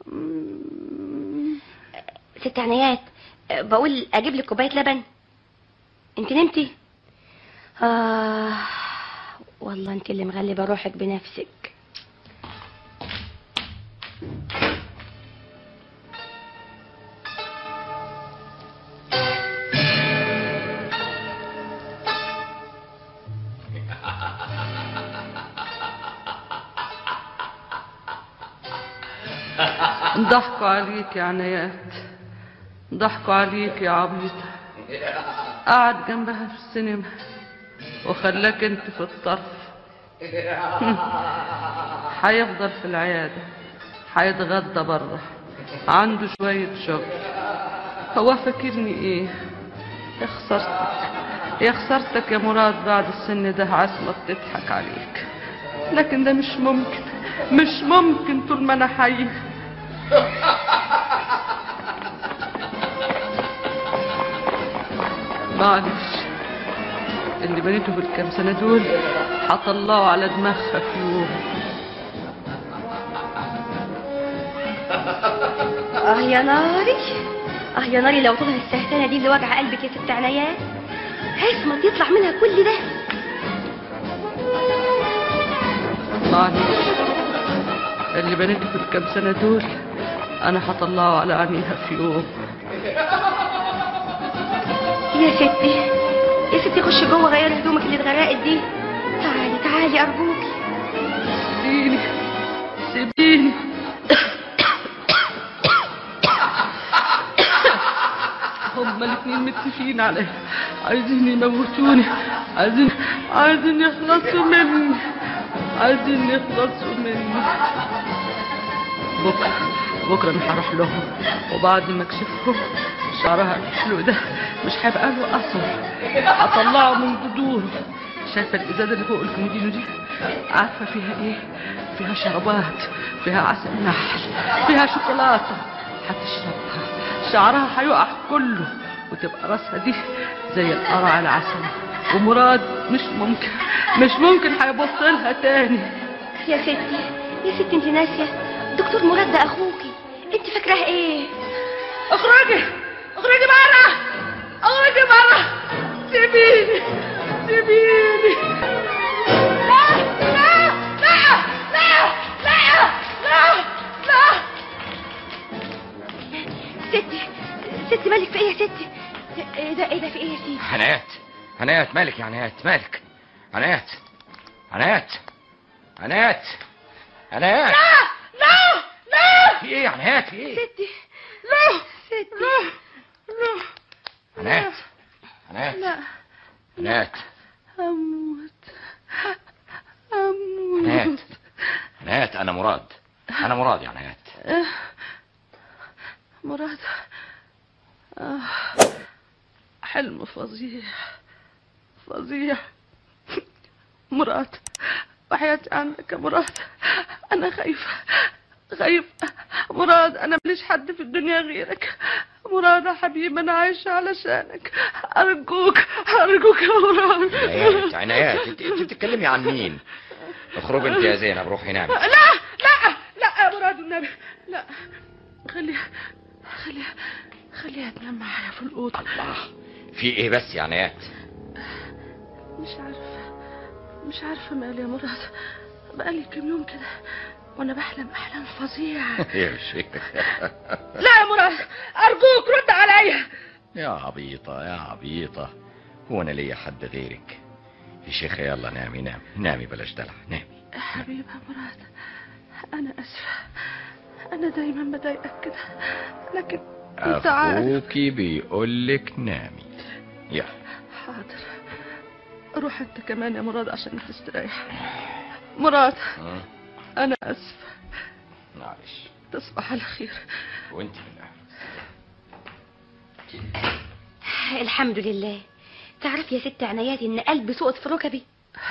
ست عنايات آه، بقول اجيب لك كوبايه لبن انت نمتي اه والله انت اللي مغلبه روحك بنفسك ضحكوا عليك يا عنايات ضحكوا عليك يا عبيطة قعد جنبها في السينما وخلاك انت في الطرف هيفضل في العيادة هيتغدى بره عنده شوية شغل هو فاكرني ايه يا خسرتك يا خسرتك يا مراد بعد السن ده عصمت تضحك عليك لكن ده مش ممكن مش ممكن طول ما انا حي معلش اللي بنيته في الكام سنة دول هطلعه على دماغها في يوم اه يا ناري اه يا ناري لو طولها السهتانه دي اللي وجع قلبك يا ست عنايات عصمت يطلع منها كل ده معلش اللي بنيته في الكام سنة دول أنا هطلعه على عينيها في يوم يا ستي يا ستي خشي جوه غيري هدومك اللي اتغرقت دي تعالي تعالي ارجوكي سيبيني سيبيني هما الاتنين متفقين عليا عايزين يموتوني عايزين عايزين يخلصوا مني عايزين يخلصوا مني بكرة بكرة أنا هروح لهم وبعد ما أكشفهم شعرها الحلو ده مش هيبقى له أثر هطلعه من جذوره شايفة الإزازة اللي فوق الكومودينو دي عارفة فيها إيه؟ فيها شربات فيها عسل نحل فيها شوكولاتة هتشربها شعرها هيقع كله وتبقى راسها دي زي القرع العسل ومراد مش ممكن مش ممكن هيبص لها تاني يا ستي يا ستي انت ناسيه دكتور مراد ده اخوكي انت فاكراه ايه اخرجي اخرجي بره اخرجي بره سيبيني سيبيني لا لا لا لا لا لا لا ستي ستي مالك في ايه يا ستي ايه ده ايه ده في ايه يا سيدي عنايات عنايات مالك يا عنايات مالك عنايات عنايات عنايات عنايات لا لا في ايه يا عنايات في ايه ستي لا ستي لا لا عنايات عنايات لا عنايات اموت اموت عنايات عنايات انا مراد انا مراد يا عنايات آه، مراد آه، حلم فظيع فظيع مراد وحياتي عنك يا مراد أنا خايفة خايفة مراد أنا ماليش حد في الدنيا غيرك مراد يا حبيبي أنا عايشة علشانك أرجوك أرجوك يا مراد عنايات عنايات انت انت بتتكلمي عن مين اخرجي انت يا زينب روحي نامي لا لا لا يا مراد النبي لا خليها خليها خليها تنام معايا في الأوضة الله في ايه بس يا عنايات مش عارفة مش عارفة مالي يا مراد بقالي كام يوم كده وأنا بحلم أحلام فظيعة يا شيخ لا يا مراد أرجوك رد عليا يا عبيطة يا عبيطة هو انا ليا حد غيرك يا شيخة يلا نامي نامي نامي بلاش دلع نامي يا حبيبي يا مراد أنا أسفة أنا دايما بضايقك كده لكن أنت عارف اخوكي بيقولك نامي يلا حاضر روح أنت كمان يا مراد عشان تستريح مراد مم. أنا أسفة معلش تصبح على خير وانت من اهل الحمد لله تعرف يا ست عناياتي ان قلبي سقط في ركبي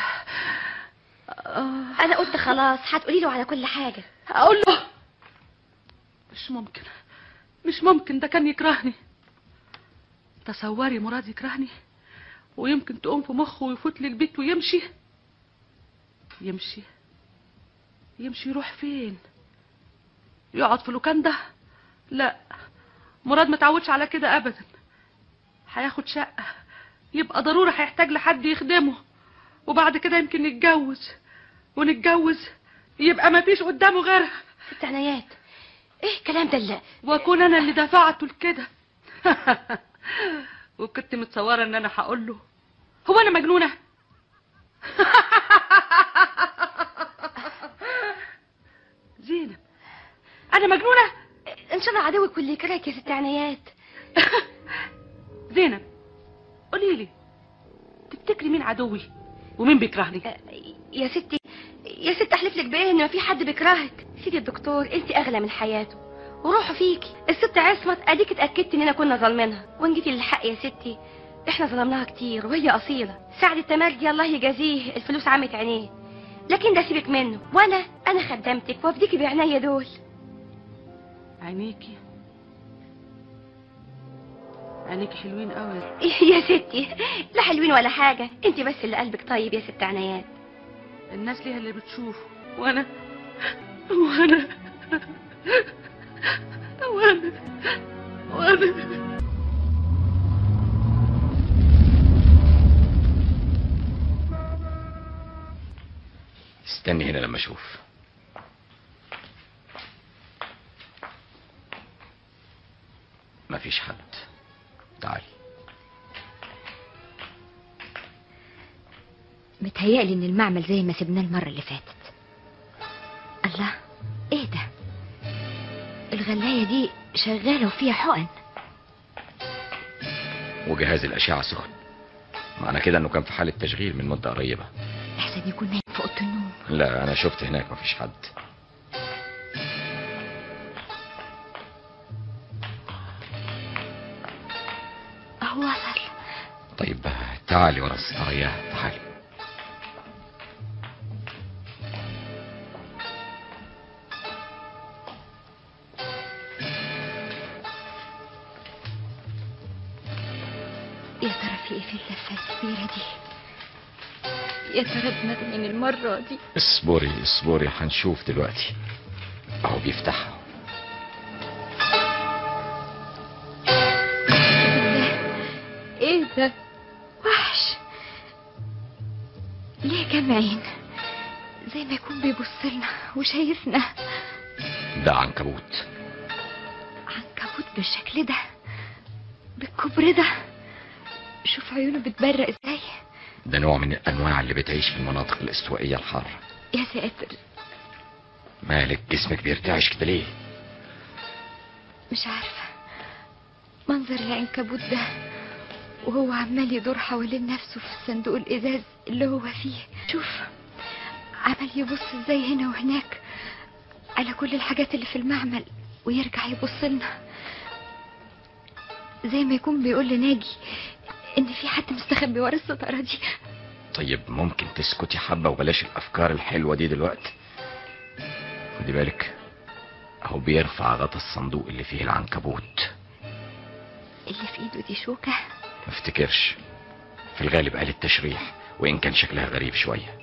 آه. انا قلت خلاص هتقولي له على كل حاجه أقول له مش ممكن مش ممكن ده كان يكرهني تصوري مراد يكرهني ويمكن تقوم في مخه ويفوت لي البيت ويمشي يمشي يمشي يروح فين يقعد في لوكاندا لا مراد ما تعودش على كده ابدا هياخد شقه يبقى ضروري هيحتاج لحد يخدمه وبعد كده يمكن نتجوز ونتجوز يبقى ما فيش قدامه غيرها ست عنايات ايه الكلام ده اللي واكون انا اللي دفعته لكده وكنت متصوره ان انا هقول له هو انا مجنونه زينب انا مجنونه ان شاء الله عدوك واللي يكرهك يا ست عنايات زينب قولي لي تفتكري مين عدوي ومين بيكرهني يا ستي يا ست احلف لك بايه ان ما في حد بيكرهك سيدي الدكتور انت اغلى من حياته وروحه فيكي الست عصمت اديك اتاكدت اننا كنا ظالمينها وان جيتي للحق يا ستي احنا ظلمناها كتير وهي اصيله سعد التمرجي الله يجازيه الفلوس عمت عينيه لكن ده سيبك منه وانا انا خدمتك وافديكي بعناية دول عينيكي عينيكي حلوين قوي يا ستي لا حلوين ولا حاجه انت بس اللي قلبك طيب يا ست عنايات الناس ليها اللي بتشوفه وانا وانا وانا وانا استني هنا لما اشوف مفيش حد تعالي متهيألي ان المعمل زي ما سبناه المرة اللي فاتت الله ايه ده الغلاية دي شغالة وفيها حقن وجهاز الأشعة سخن معنى كده انه كان في حالة تشغيل من مدة قريبة احسن يكون نايم في اوضه النوم لا انا شفت هناك مفيش حد اهو وصل طيب تعالي ورا الستارية تعالي يا ترى في ايه في اللفة الكبيرة دي يا ترى دماغ من المرة دي اصبري اصبري هنشوف دلوقتي اهو بيفتحها ايه ده وحش ليه كام عين زي ما يكون بيبص لنا وشايفنا ده عنكبوت عنكبوت بالشكل ده بالكبر ده شوف عيونه بتبرق ازاي ده نوع من الانواع اللي بتعيش في المناطق الاستوائية الحارة يا ساتر مالك جسمك بيرتعش كده ليه مش عارفة منظر العنكبوت ده وهو عمال يدور حوالين نفسه في الصندوق الإزاز اللي هو فيه شوف عمال يبص ازاي هنا وهناك على كل الحاجات اللي في المعمل ويرجع يبص لنا زي ما يكون بيقول لناجي ان في حد مستخبي ورا الستارة دي طيب ممكن تسكتي حبة وبلاش الافكار الحلوة دي دلوقتي خدي بالك اهو بيرفع غطا الصندوق اللي فيه العنكبوت اللي في ايده دي شوكة ما افتكرش في الغالب آلة تشريح وإن كان شكلها غريب شوية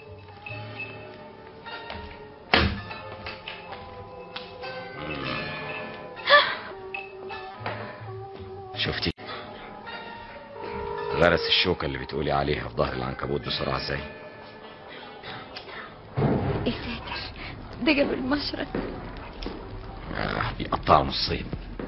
شفتي غرس الشوكة اللي بتقولي عليها في ظهر العنكبوت بسرعة ازاي يا ساتر ده جاب المشرط آه بيقطعه نصين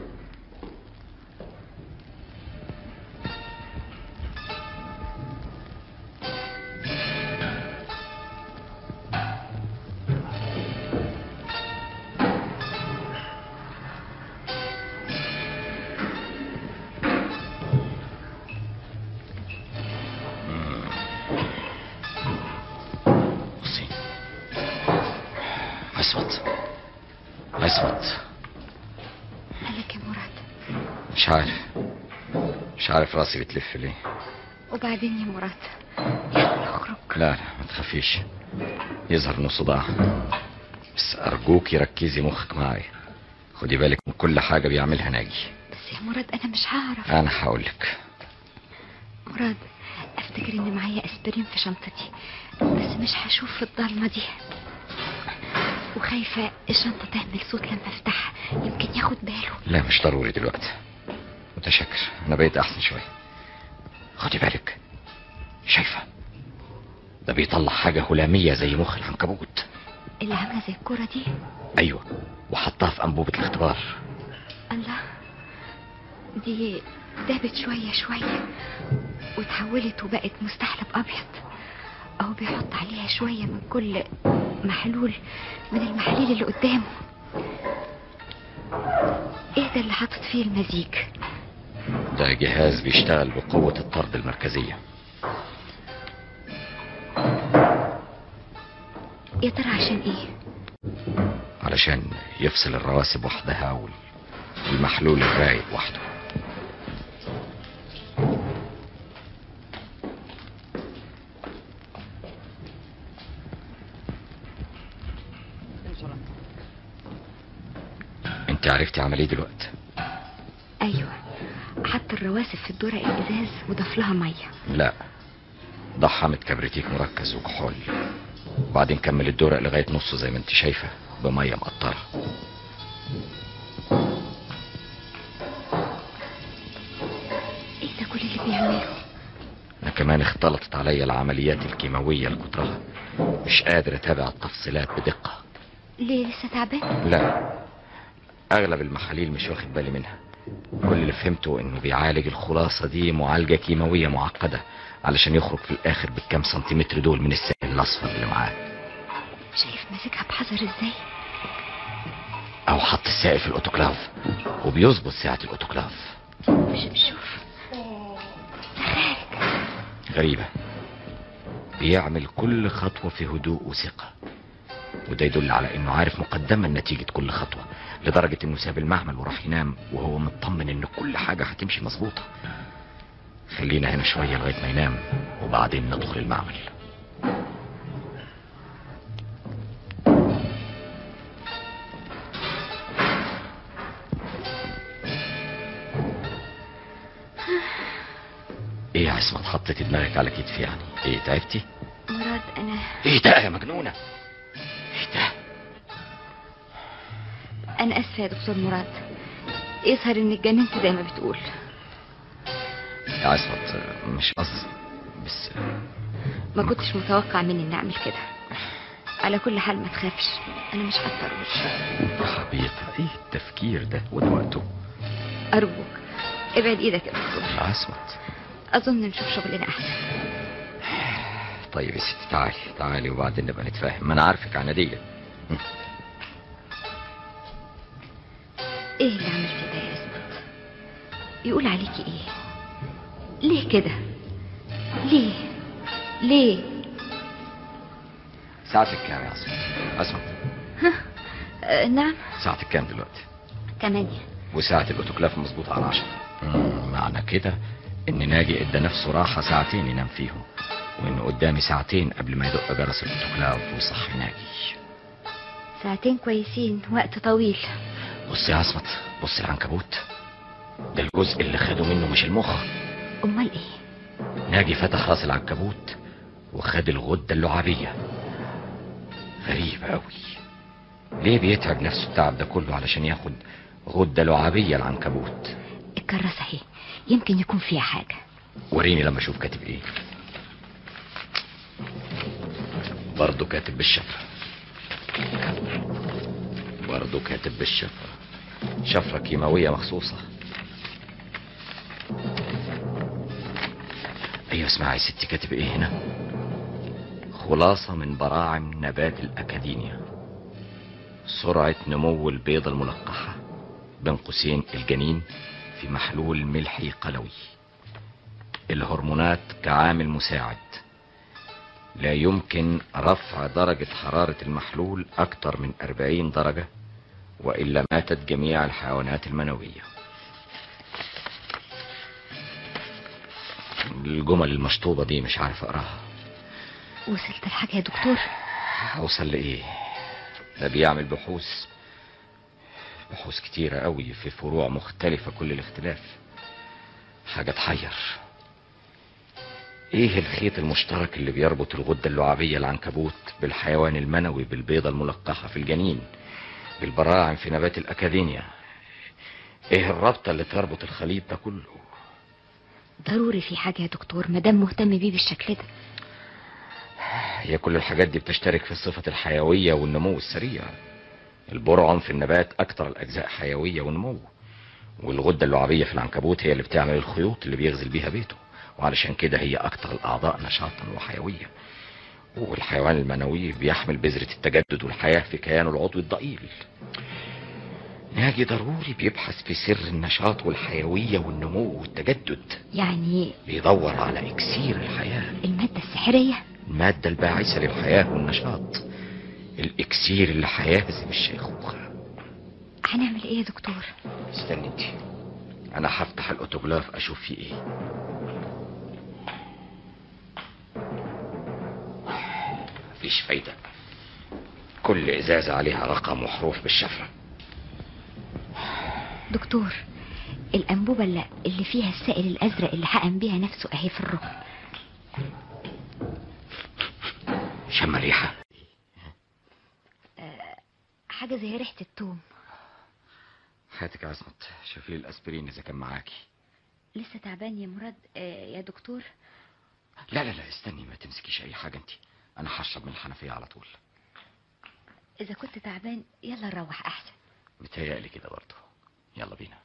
بصي عصمت عصمت قالك يا مراد مش عارف مش عارف راسي بتلف ليه وبعدين يا مراد يلا نخرج لا لا ما تخافيش يظهر انه صداع بس ارجوكي ركزي مخك معايا خدي بالك من كل حاجة بيعملها ناجي بس يا مراد انا مش هعرف انا هقولك مراد افتكر افتكر ان معايا اسبرين في شنطتي بس مش هشوف في الضلمه دي وخايفه الشنطه تعمل صوت لما افتحها يمكن ياخد باله لا مش ضروري دلوقتي متشكر انا بقيت احسن شويه خدي بالك شايفه ده بيطلع حاجه هلاميه زي مخ العنكبوت اللي عامله زي الكوره دي ايوه وحطها في انبوبه الاختبار الله دي دابت شويه شويه وتحولت وبقت مستحلب ابيض اهو بيحط عليها شويه من كل محلول من المحاليل اللي قدامه ايه ده اللي حاطط فيه المزيج ده جهاز بيشتغل بقوه الطرد المركزيه يا ترى عشان ايه علشان يفصل الرواسب وحدها وال- والمحلول الرايق وحده انت عرفتي عمل ايه دلوقتي ايوه حط الرواسب في الدورق الازاز وضاف لها ميه لا ضحمت كبريتيك مركز وكحول وبعدين كمل الدورق لغايه نصه زي ما انت شايفه بميه مقطره ايه ده كل اللي بيعمله انا كمان اختلطت عليا العمليات الكيماويه لكترها مش قادر اتابع التفصيلات بدقه ليه لسه تعبان لا اغلب المحاليل مش واخد بالي منها كل اللي فهمته انه بيعالج الخلاصه دي معالجه كيماويه معقده علشان يخرج في الاخر بالكام سنتيمتر دول من السائل الاصفر اللي معاه شايف ماسكها بحذر ازاي او حط السائل في الاوتوكلاف وبيظبط سعه الاوتوكلاف ش- شوف غريبة بيعمل كل خطوة في هدوء وثقة وده يدل على انه عارف مقدما نتيجة كل خطوة لدرجة انه ساب المعمل وراح ينام وهو مطمن ان كل حاجة هتمشي مظبوطة خلينا هنا شوية لغاية ما ينام وبعدين ندخل المعمل ايه يا عصمت حطيتي دماغك على كتفي يعني ايه تعبتي مراد انا ايه ده يا مجنونة ايه ده انا اسفه يا دكتور مراد يظهر اني اتجننت زي ما بتقول يا عصمت مش قصدي بس ما كنتش متوقع مني اني اعمل كده على كل حال ما تخافش انا مش هضطر يا حبيبي ايه التفكير ده وده وقته ارجوك ابعد ايدك يا دكتور يا عصمت اظن نشوف شغلنا احسن طيب يا ستي تعالي تعالي وبعدين نبقى نتفاهم ما انا عارفك عنادية ايه اللي عملتيه ده يا اسمت يقول عليكي ايه ليه كده ليه ليه ساعتك كام يا عصمت عصمت آه نعم ساعتك كام دلوقتي تمانية وساعة الاوتوكلاف مظبوطة على عشرة مم، معنى كده ان ناجي ادى نفسه راحة ساعتين ينام فيهم وان قدامي ساعتين قبل ما يدق جرس الاوتوكلاف ويصحي ناجي ساعتين كويسين وقت طويل بص يا عصمت بص العنكبوت ده الجزء اللي خده منه مش المخ امال ايه ناجي فتح راس العنكبوت وخد الغدة اللعابية غريبة أوي ليه بيتعب نفسه التعب ده كله علشان ياخد غدة لعابية العنكبوت الكراسة اهي يمكن يكون فيها حاجة وريني لما اشوف كاتب ايه برضه كاتب بالشفرة برضه كاتب بالشفرة شفرة كيماوية مخصوصة ايوه اسمعي يا ستي كاتب ايه هنا خلاصة من براعم نبات الأكاديميا سرعة نمو البيضة الملقحة بين قوسين الجنين في محلول ملحي قلوي الهرمونات كعامل مساعد لا يمكن رفع درجة حرارة المحلول أكثر من 40 درجة وإلا ماتت جميع الحيوانات المنوية الجمل المشطوبة دي مش عارف أقراها وصلت الحاجة يا دكتور أوصل لإيه ده بيعمل بحوث بحوث كتيرة قوي في فروع مختلفة كل الاختلاف حاجة تحير ايه الخيط المشترك اللي بيربط الغدة اللعابية العنكبوت بالحيوان المنوي بالبيضة الملقحة في الجنين بالبراعم في نبات الأكاديميا ايه الرابطة اللي تربط الخليط ده كله ضروري في حاجة يا دكتور مدام مهتم بيه بالشكل ده هي كل الحاجات دي بتشترك في صفة الحيوية والنمو السريع البرعم في النبات أكثر الأجزاء حيوية ونمو والغدة اللعابية في العنكبوت هي اللي بتعمل الخيوط اللي بيغزل بيها بيته وعلشان كده هي أكثر الأعضاء نشاطا وحيوية والحيوان المنوي بيحمل بذرة التجدد والحياة في كيانه العضوي الضئيل ناجي ضروري بيبحث في سر النشاط والحيوية والنمو والتجدد يعني بيدور على إكسير الحياة المادة السحرية المادة الباعثة للحياة والنشاط الإكسير اللي هيهزم الشيخوخة هنعمل ايه يا دكتور استني انت أنا هفتح الأوتوغلاف أشوف فيه إيه مفيش فايدة كل إزازة عليها رقم وحروف بالشفرة دكتور الأنبوبة اللي, اللي فيها السائل الأزرق اللي حقن بيها نفسه أهي في الركن شم ريحة حاجة زي ريحة التوم هاتك يا عصمت شوفي لي الأسبرين إذا كان معاكي لسه تعبان يا مراد آه يا دكتور لا لا لا استني ما تمسكيش أي حاجة انت أنا هشرب من الحنفية على طول إذا كنت تعبان يلا نروح أحسن متهيألي كده برضه يلا بينا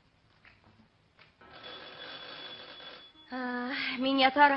آه مين يا ترى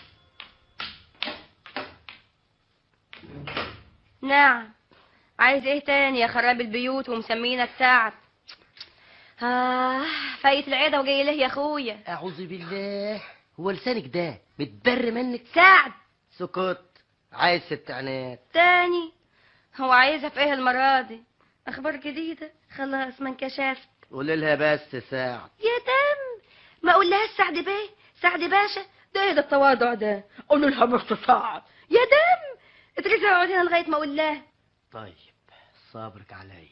نعم عايز ايه تاني يا خراب البيوت ومسمينك سعد آه فايت العيدة وجاي له يا اخويا أعوذ بالله هو لسانك ده متبر منك سعد سكت عايز ست عناد تاني هو عايزها في ايه المرة دي اخبار جديدة خلاص ما انكشفت قول لها بس ساعة يا دم ما اقول لها سعد بيه سعد باشا ده ايه ده التواضع ده قول لها بس سعد يا دم اتركي اقعد هنا لغايه ما اقول لها طيب صبرك عليا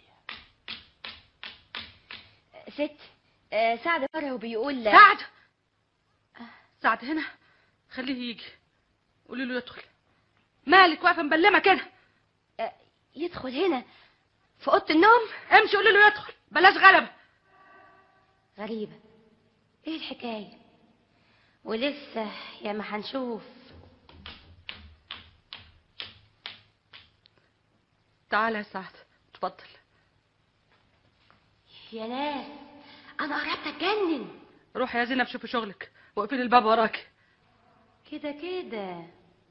ست آه سعد بره وبيقول سعد سعد هنا خليه يجي قولي له يدخل مالك واقفه مبلمه كده آه يدخل هنا في اوضه النوم امشي قولي له يدخل بلاش غلبه غريبه ايه الحكايه ولسه يا ما هنشوف تعالى يا سعد اتفضل يا ناس انا قربت اتجنن روحي يا زينب شوفي شغلك واقفلي الباب وراكي كده كده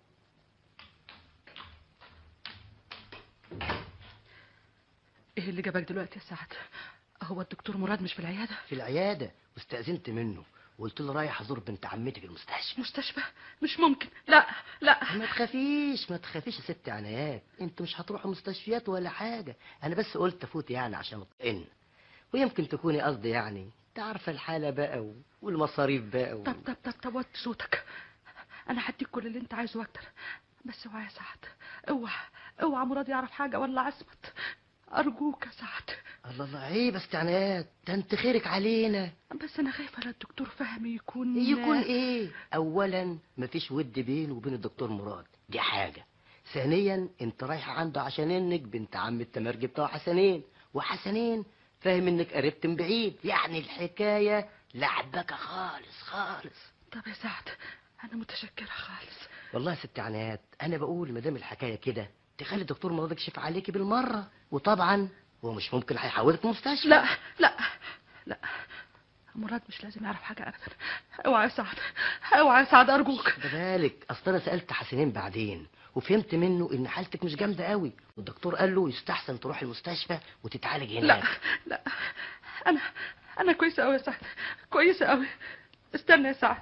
ايه اللي جابك دلوقتي يا سعد هو الدكتور مراد مش في العياده في العيادة واستأذنت منه وقلت له رايح أزور بنت عمتي في المستشفى مستشفى مش ممكن لا لا ما تخافيش ما تخافيش يا ست عنايات انتوا مش هتروحوا مستشفيات ولا حاجة انا بس قلت افوت يعني عشان اطمئن ويمكن تكوني قصدي يعني تعرف الحالة بقى و- والمصاريف بقى و... طب طب طب طب وطي صوتك انا هديك كل اللي انت عايزه واكتر بس اوعى يا سعد اوعى اوعى مراد يعرف حاجه ولا عصمت ارجوك يا سعد الله الله عيب يا ست عنايات ده انت خيرك علينا بس انا خايفه لا الدكتور فهمي يكون يكون ايه اولا مفيش ود بينه وبين الدكتور مراد دي حاجة ثانيا انت رايحة عنده عشان انك بنت عم التمرجي بتاع حسنين وحسنين فاهم انك قربت من بعيد يعني الحكاية لعبكة خالص خالص طب يا سعد انا متشكره خالص والله يا ست عنايات انا بقول ما دام الحكايه كده تخلي الدكتور مراد يكشف عليكي بالمره وطبعا هو مش ممكن هيحولك مستشفى لا لا لا مراد مش لازم يعرف حاجه ابدا اوعى يا سعد اوعى يا سعد ارجوك ده بالك اصل انا سالت حسنين بعدين وفهمت منه ان حالتك مش جامده قوي والدكتور قال له يستحسن تروح المستشفى وتتعالج لا هناك لا انا انا كويسه قوي يا سعد كويسه قوي استنى يا سعد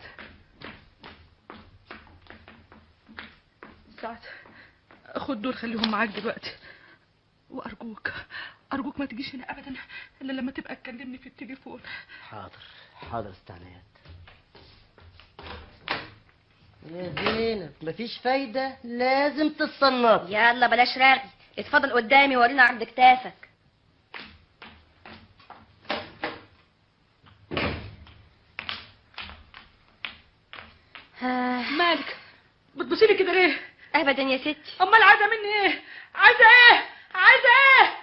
سعد خد دول خليهم معاك دلوقتي وارجوك ارجوك ما تجيش هنا ابدا الا لما تبقى تكلمني في التليفون حاضر حاضر يا ست عنايات يا زينب مفيش فايده لازم تتصنط يلا بلاش رغي اتفضل قدامي ورينا عرض كتافك آه، مالك بتبصي لي كده ليه ابدا يا ستي امال عايزه مني ايه عايزه ايه عايزه ايه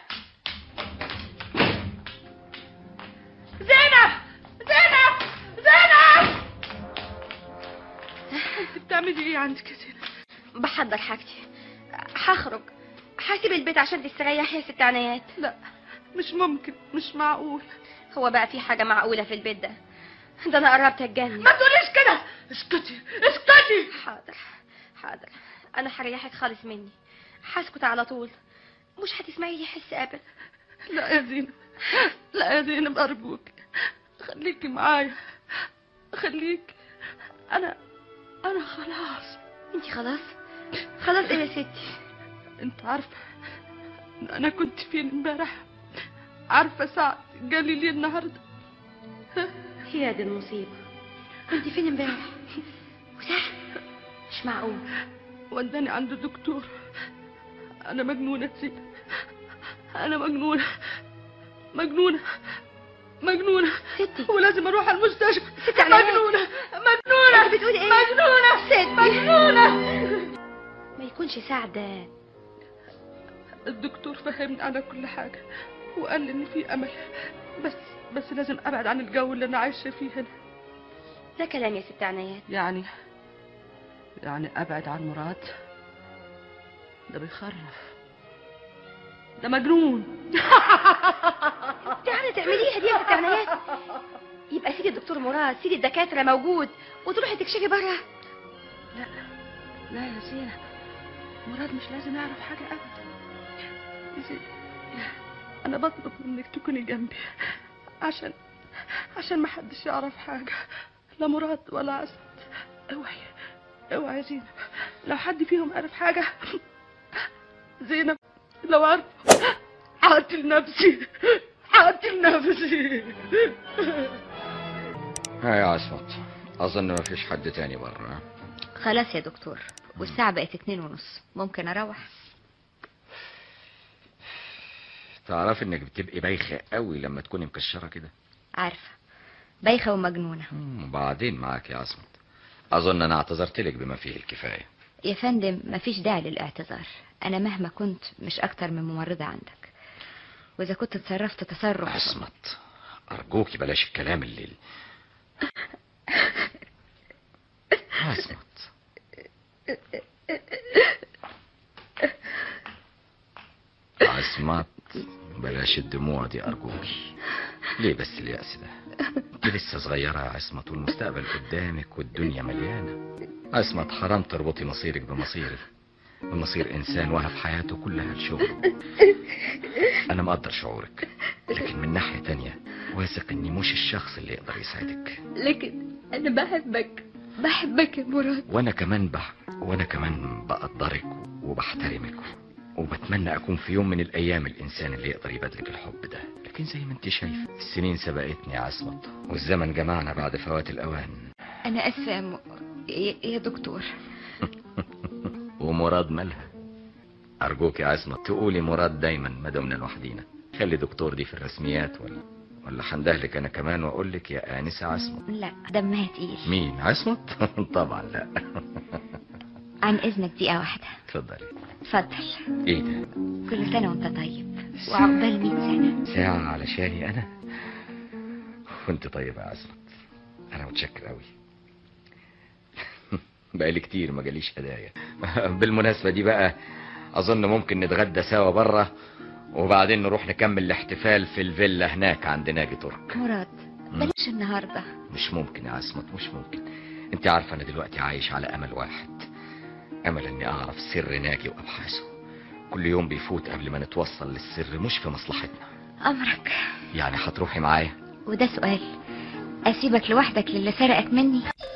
زينب زينب زينب انت بتعملي ايه عندك يا زينب بحضر حاجتي هخرج هسيب البيت عشان تستريحي يا ست عنايات لا مش ممكن مش معقول هو بقى في حاجه معقوله في البيت ده ده انا قربت اتجنن ما تقوليش كده اسكتي اسكتي حاضر حاضر انا هريحك خالص مني هسكت على طول مش هتسمعي لي حس ابدا لا يا زينب لا يا زينب ارجوك خليكي معايا خليك انا انا خلاص انت خلاص خلاص ايه يا ستي انت عارفه إن انا كنت فين امبارح عارفه سعد جالي ليه النهارده هي دي المصيبه كنت فين امبارح وسهل مش معقول وداني عند الدكتور انا مجنونه زينب انا مجنونه مجنونه مجنونه ستي ولازم اروح المستشفى ستي عنايات. مجنونه مجنونه انت بتقولي ايه مجنونه ستي مجنونه ما يكونش سعد الدكتور فهمني على كل حاجه وقال لي ان في امل بس بس لازم ابعد عن الجو اللي انا عايشه فيه هنا ده كلام يا ست عنايات يعني يعني ابعد عن مراد ده بيخرف ده مجنون تعالي تعمليها دي يا ست عنايات يبقى سيدي الدكتور مراد سيدي الدكاتره موجود وتروحي تكشفي بره لا لا يا زينب مراد مش لازم يعرف حاجة أبدا يا زينب أنا بطلب منك تكوني جنبي عشان عشان ما حدش يعرف حاجة لا مراد ولا عسد اوعي اوعي يا زينب لو حد فيهم عرف حاجة زينب لو عرف هقتل نفسي هقتل نفسي ها يا عصمت اظن ما فيش حد تاني بره خلاص يا دكتور والساعة بقت اتنين ونص ممكن اروح تعرف انك بتبقي بايخه قوي لما تكوني مكشره كده عارفة بايخة ومجنونة مم، وبعدين معاك يا عصمت اظن انا اعتذرت لك بما فيه الكفايه يا فندم مفيش داعي للاعتذار انا مهما كنت مش اكتر من ممرضة عندك واذا كنت اتصرفت تصرف عصمت ارجوكي بلاش الكلام اللي عصمت عصمت بلاش الدموع دي ارجوكي ليه بس اليأس ده انت لسه صغيرة يا عصمت والمستقبل قدامك والدنيا مليانة عصمت حرام تربطي مصيرك بمصيري بمصير انسان وهب حياته كلها لشغله انا مقدر شعورك لكن من ناحية تانية واثق اني مش الشخص اللي يقدر يساعدك لكن انا بحبك بحبك يا مراد وانا كمان بح وانا كمان بقدرك وبحترمك وبتمنى اكون في يوم من الايام الانسان اللي يقدر يبادلك الحب ده لكن زي ما انت شايف السنين سبقتني يا عصمت والزمن جمعنا بعد فوات الاوان انا اسفة يا, م... يا... يا دكتور ومراد مالها ارجوك يا عصمت تقولي مراد دايما ما دمنا لوحدينا خلي دكتور دي في الرسميات ولا ولا هندهلك انا كمان واقول لك يا انسه عصمت لا دمها تقيل مين عصمت طبعا لا عن اذنك دقيقة واحدة اتفضلي اتفضل ايه ده كل سنة وانت طيب وعقبال مئة سنة ساعة علشاني أنا وأنت طيب يا عصمت أنا متشكر أوي بقالي كتير ما جاليش هدايا بالمناسبة دي بقى أظن ممكن نتغدى سوا بره وبعدين نروح نكمل الاحتفال في الفيلا هناك عند ناجي ترك مراد بلاش النهاردة مش ممكن يا عصمت مش ممكن انت عارفة انا دلوقتي عايش على امل واحد امل اني اعرف سر ناجي وابحاثه كل يوم بيفوت قبل ما نتوصل للسر مش في مصلحتنا امرك يعني هتروحي معايا وده سؤال اسيبك لوحدك للي سرقك مني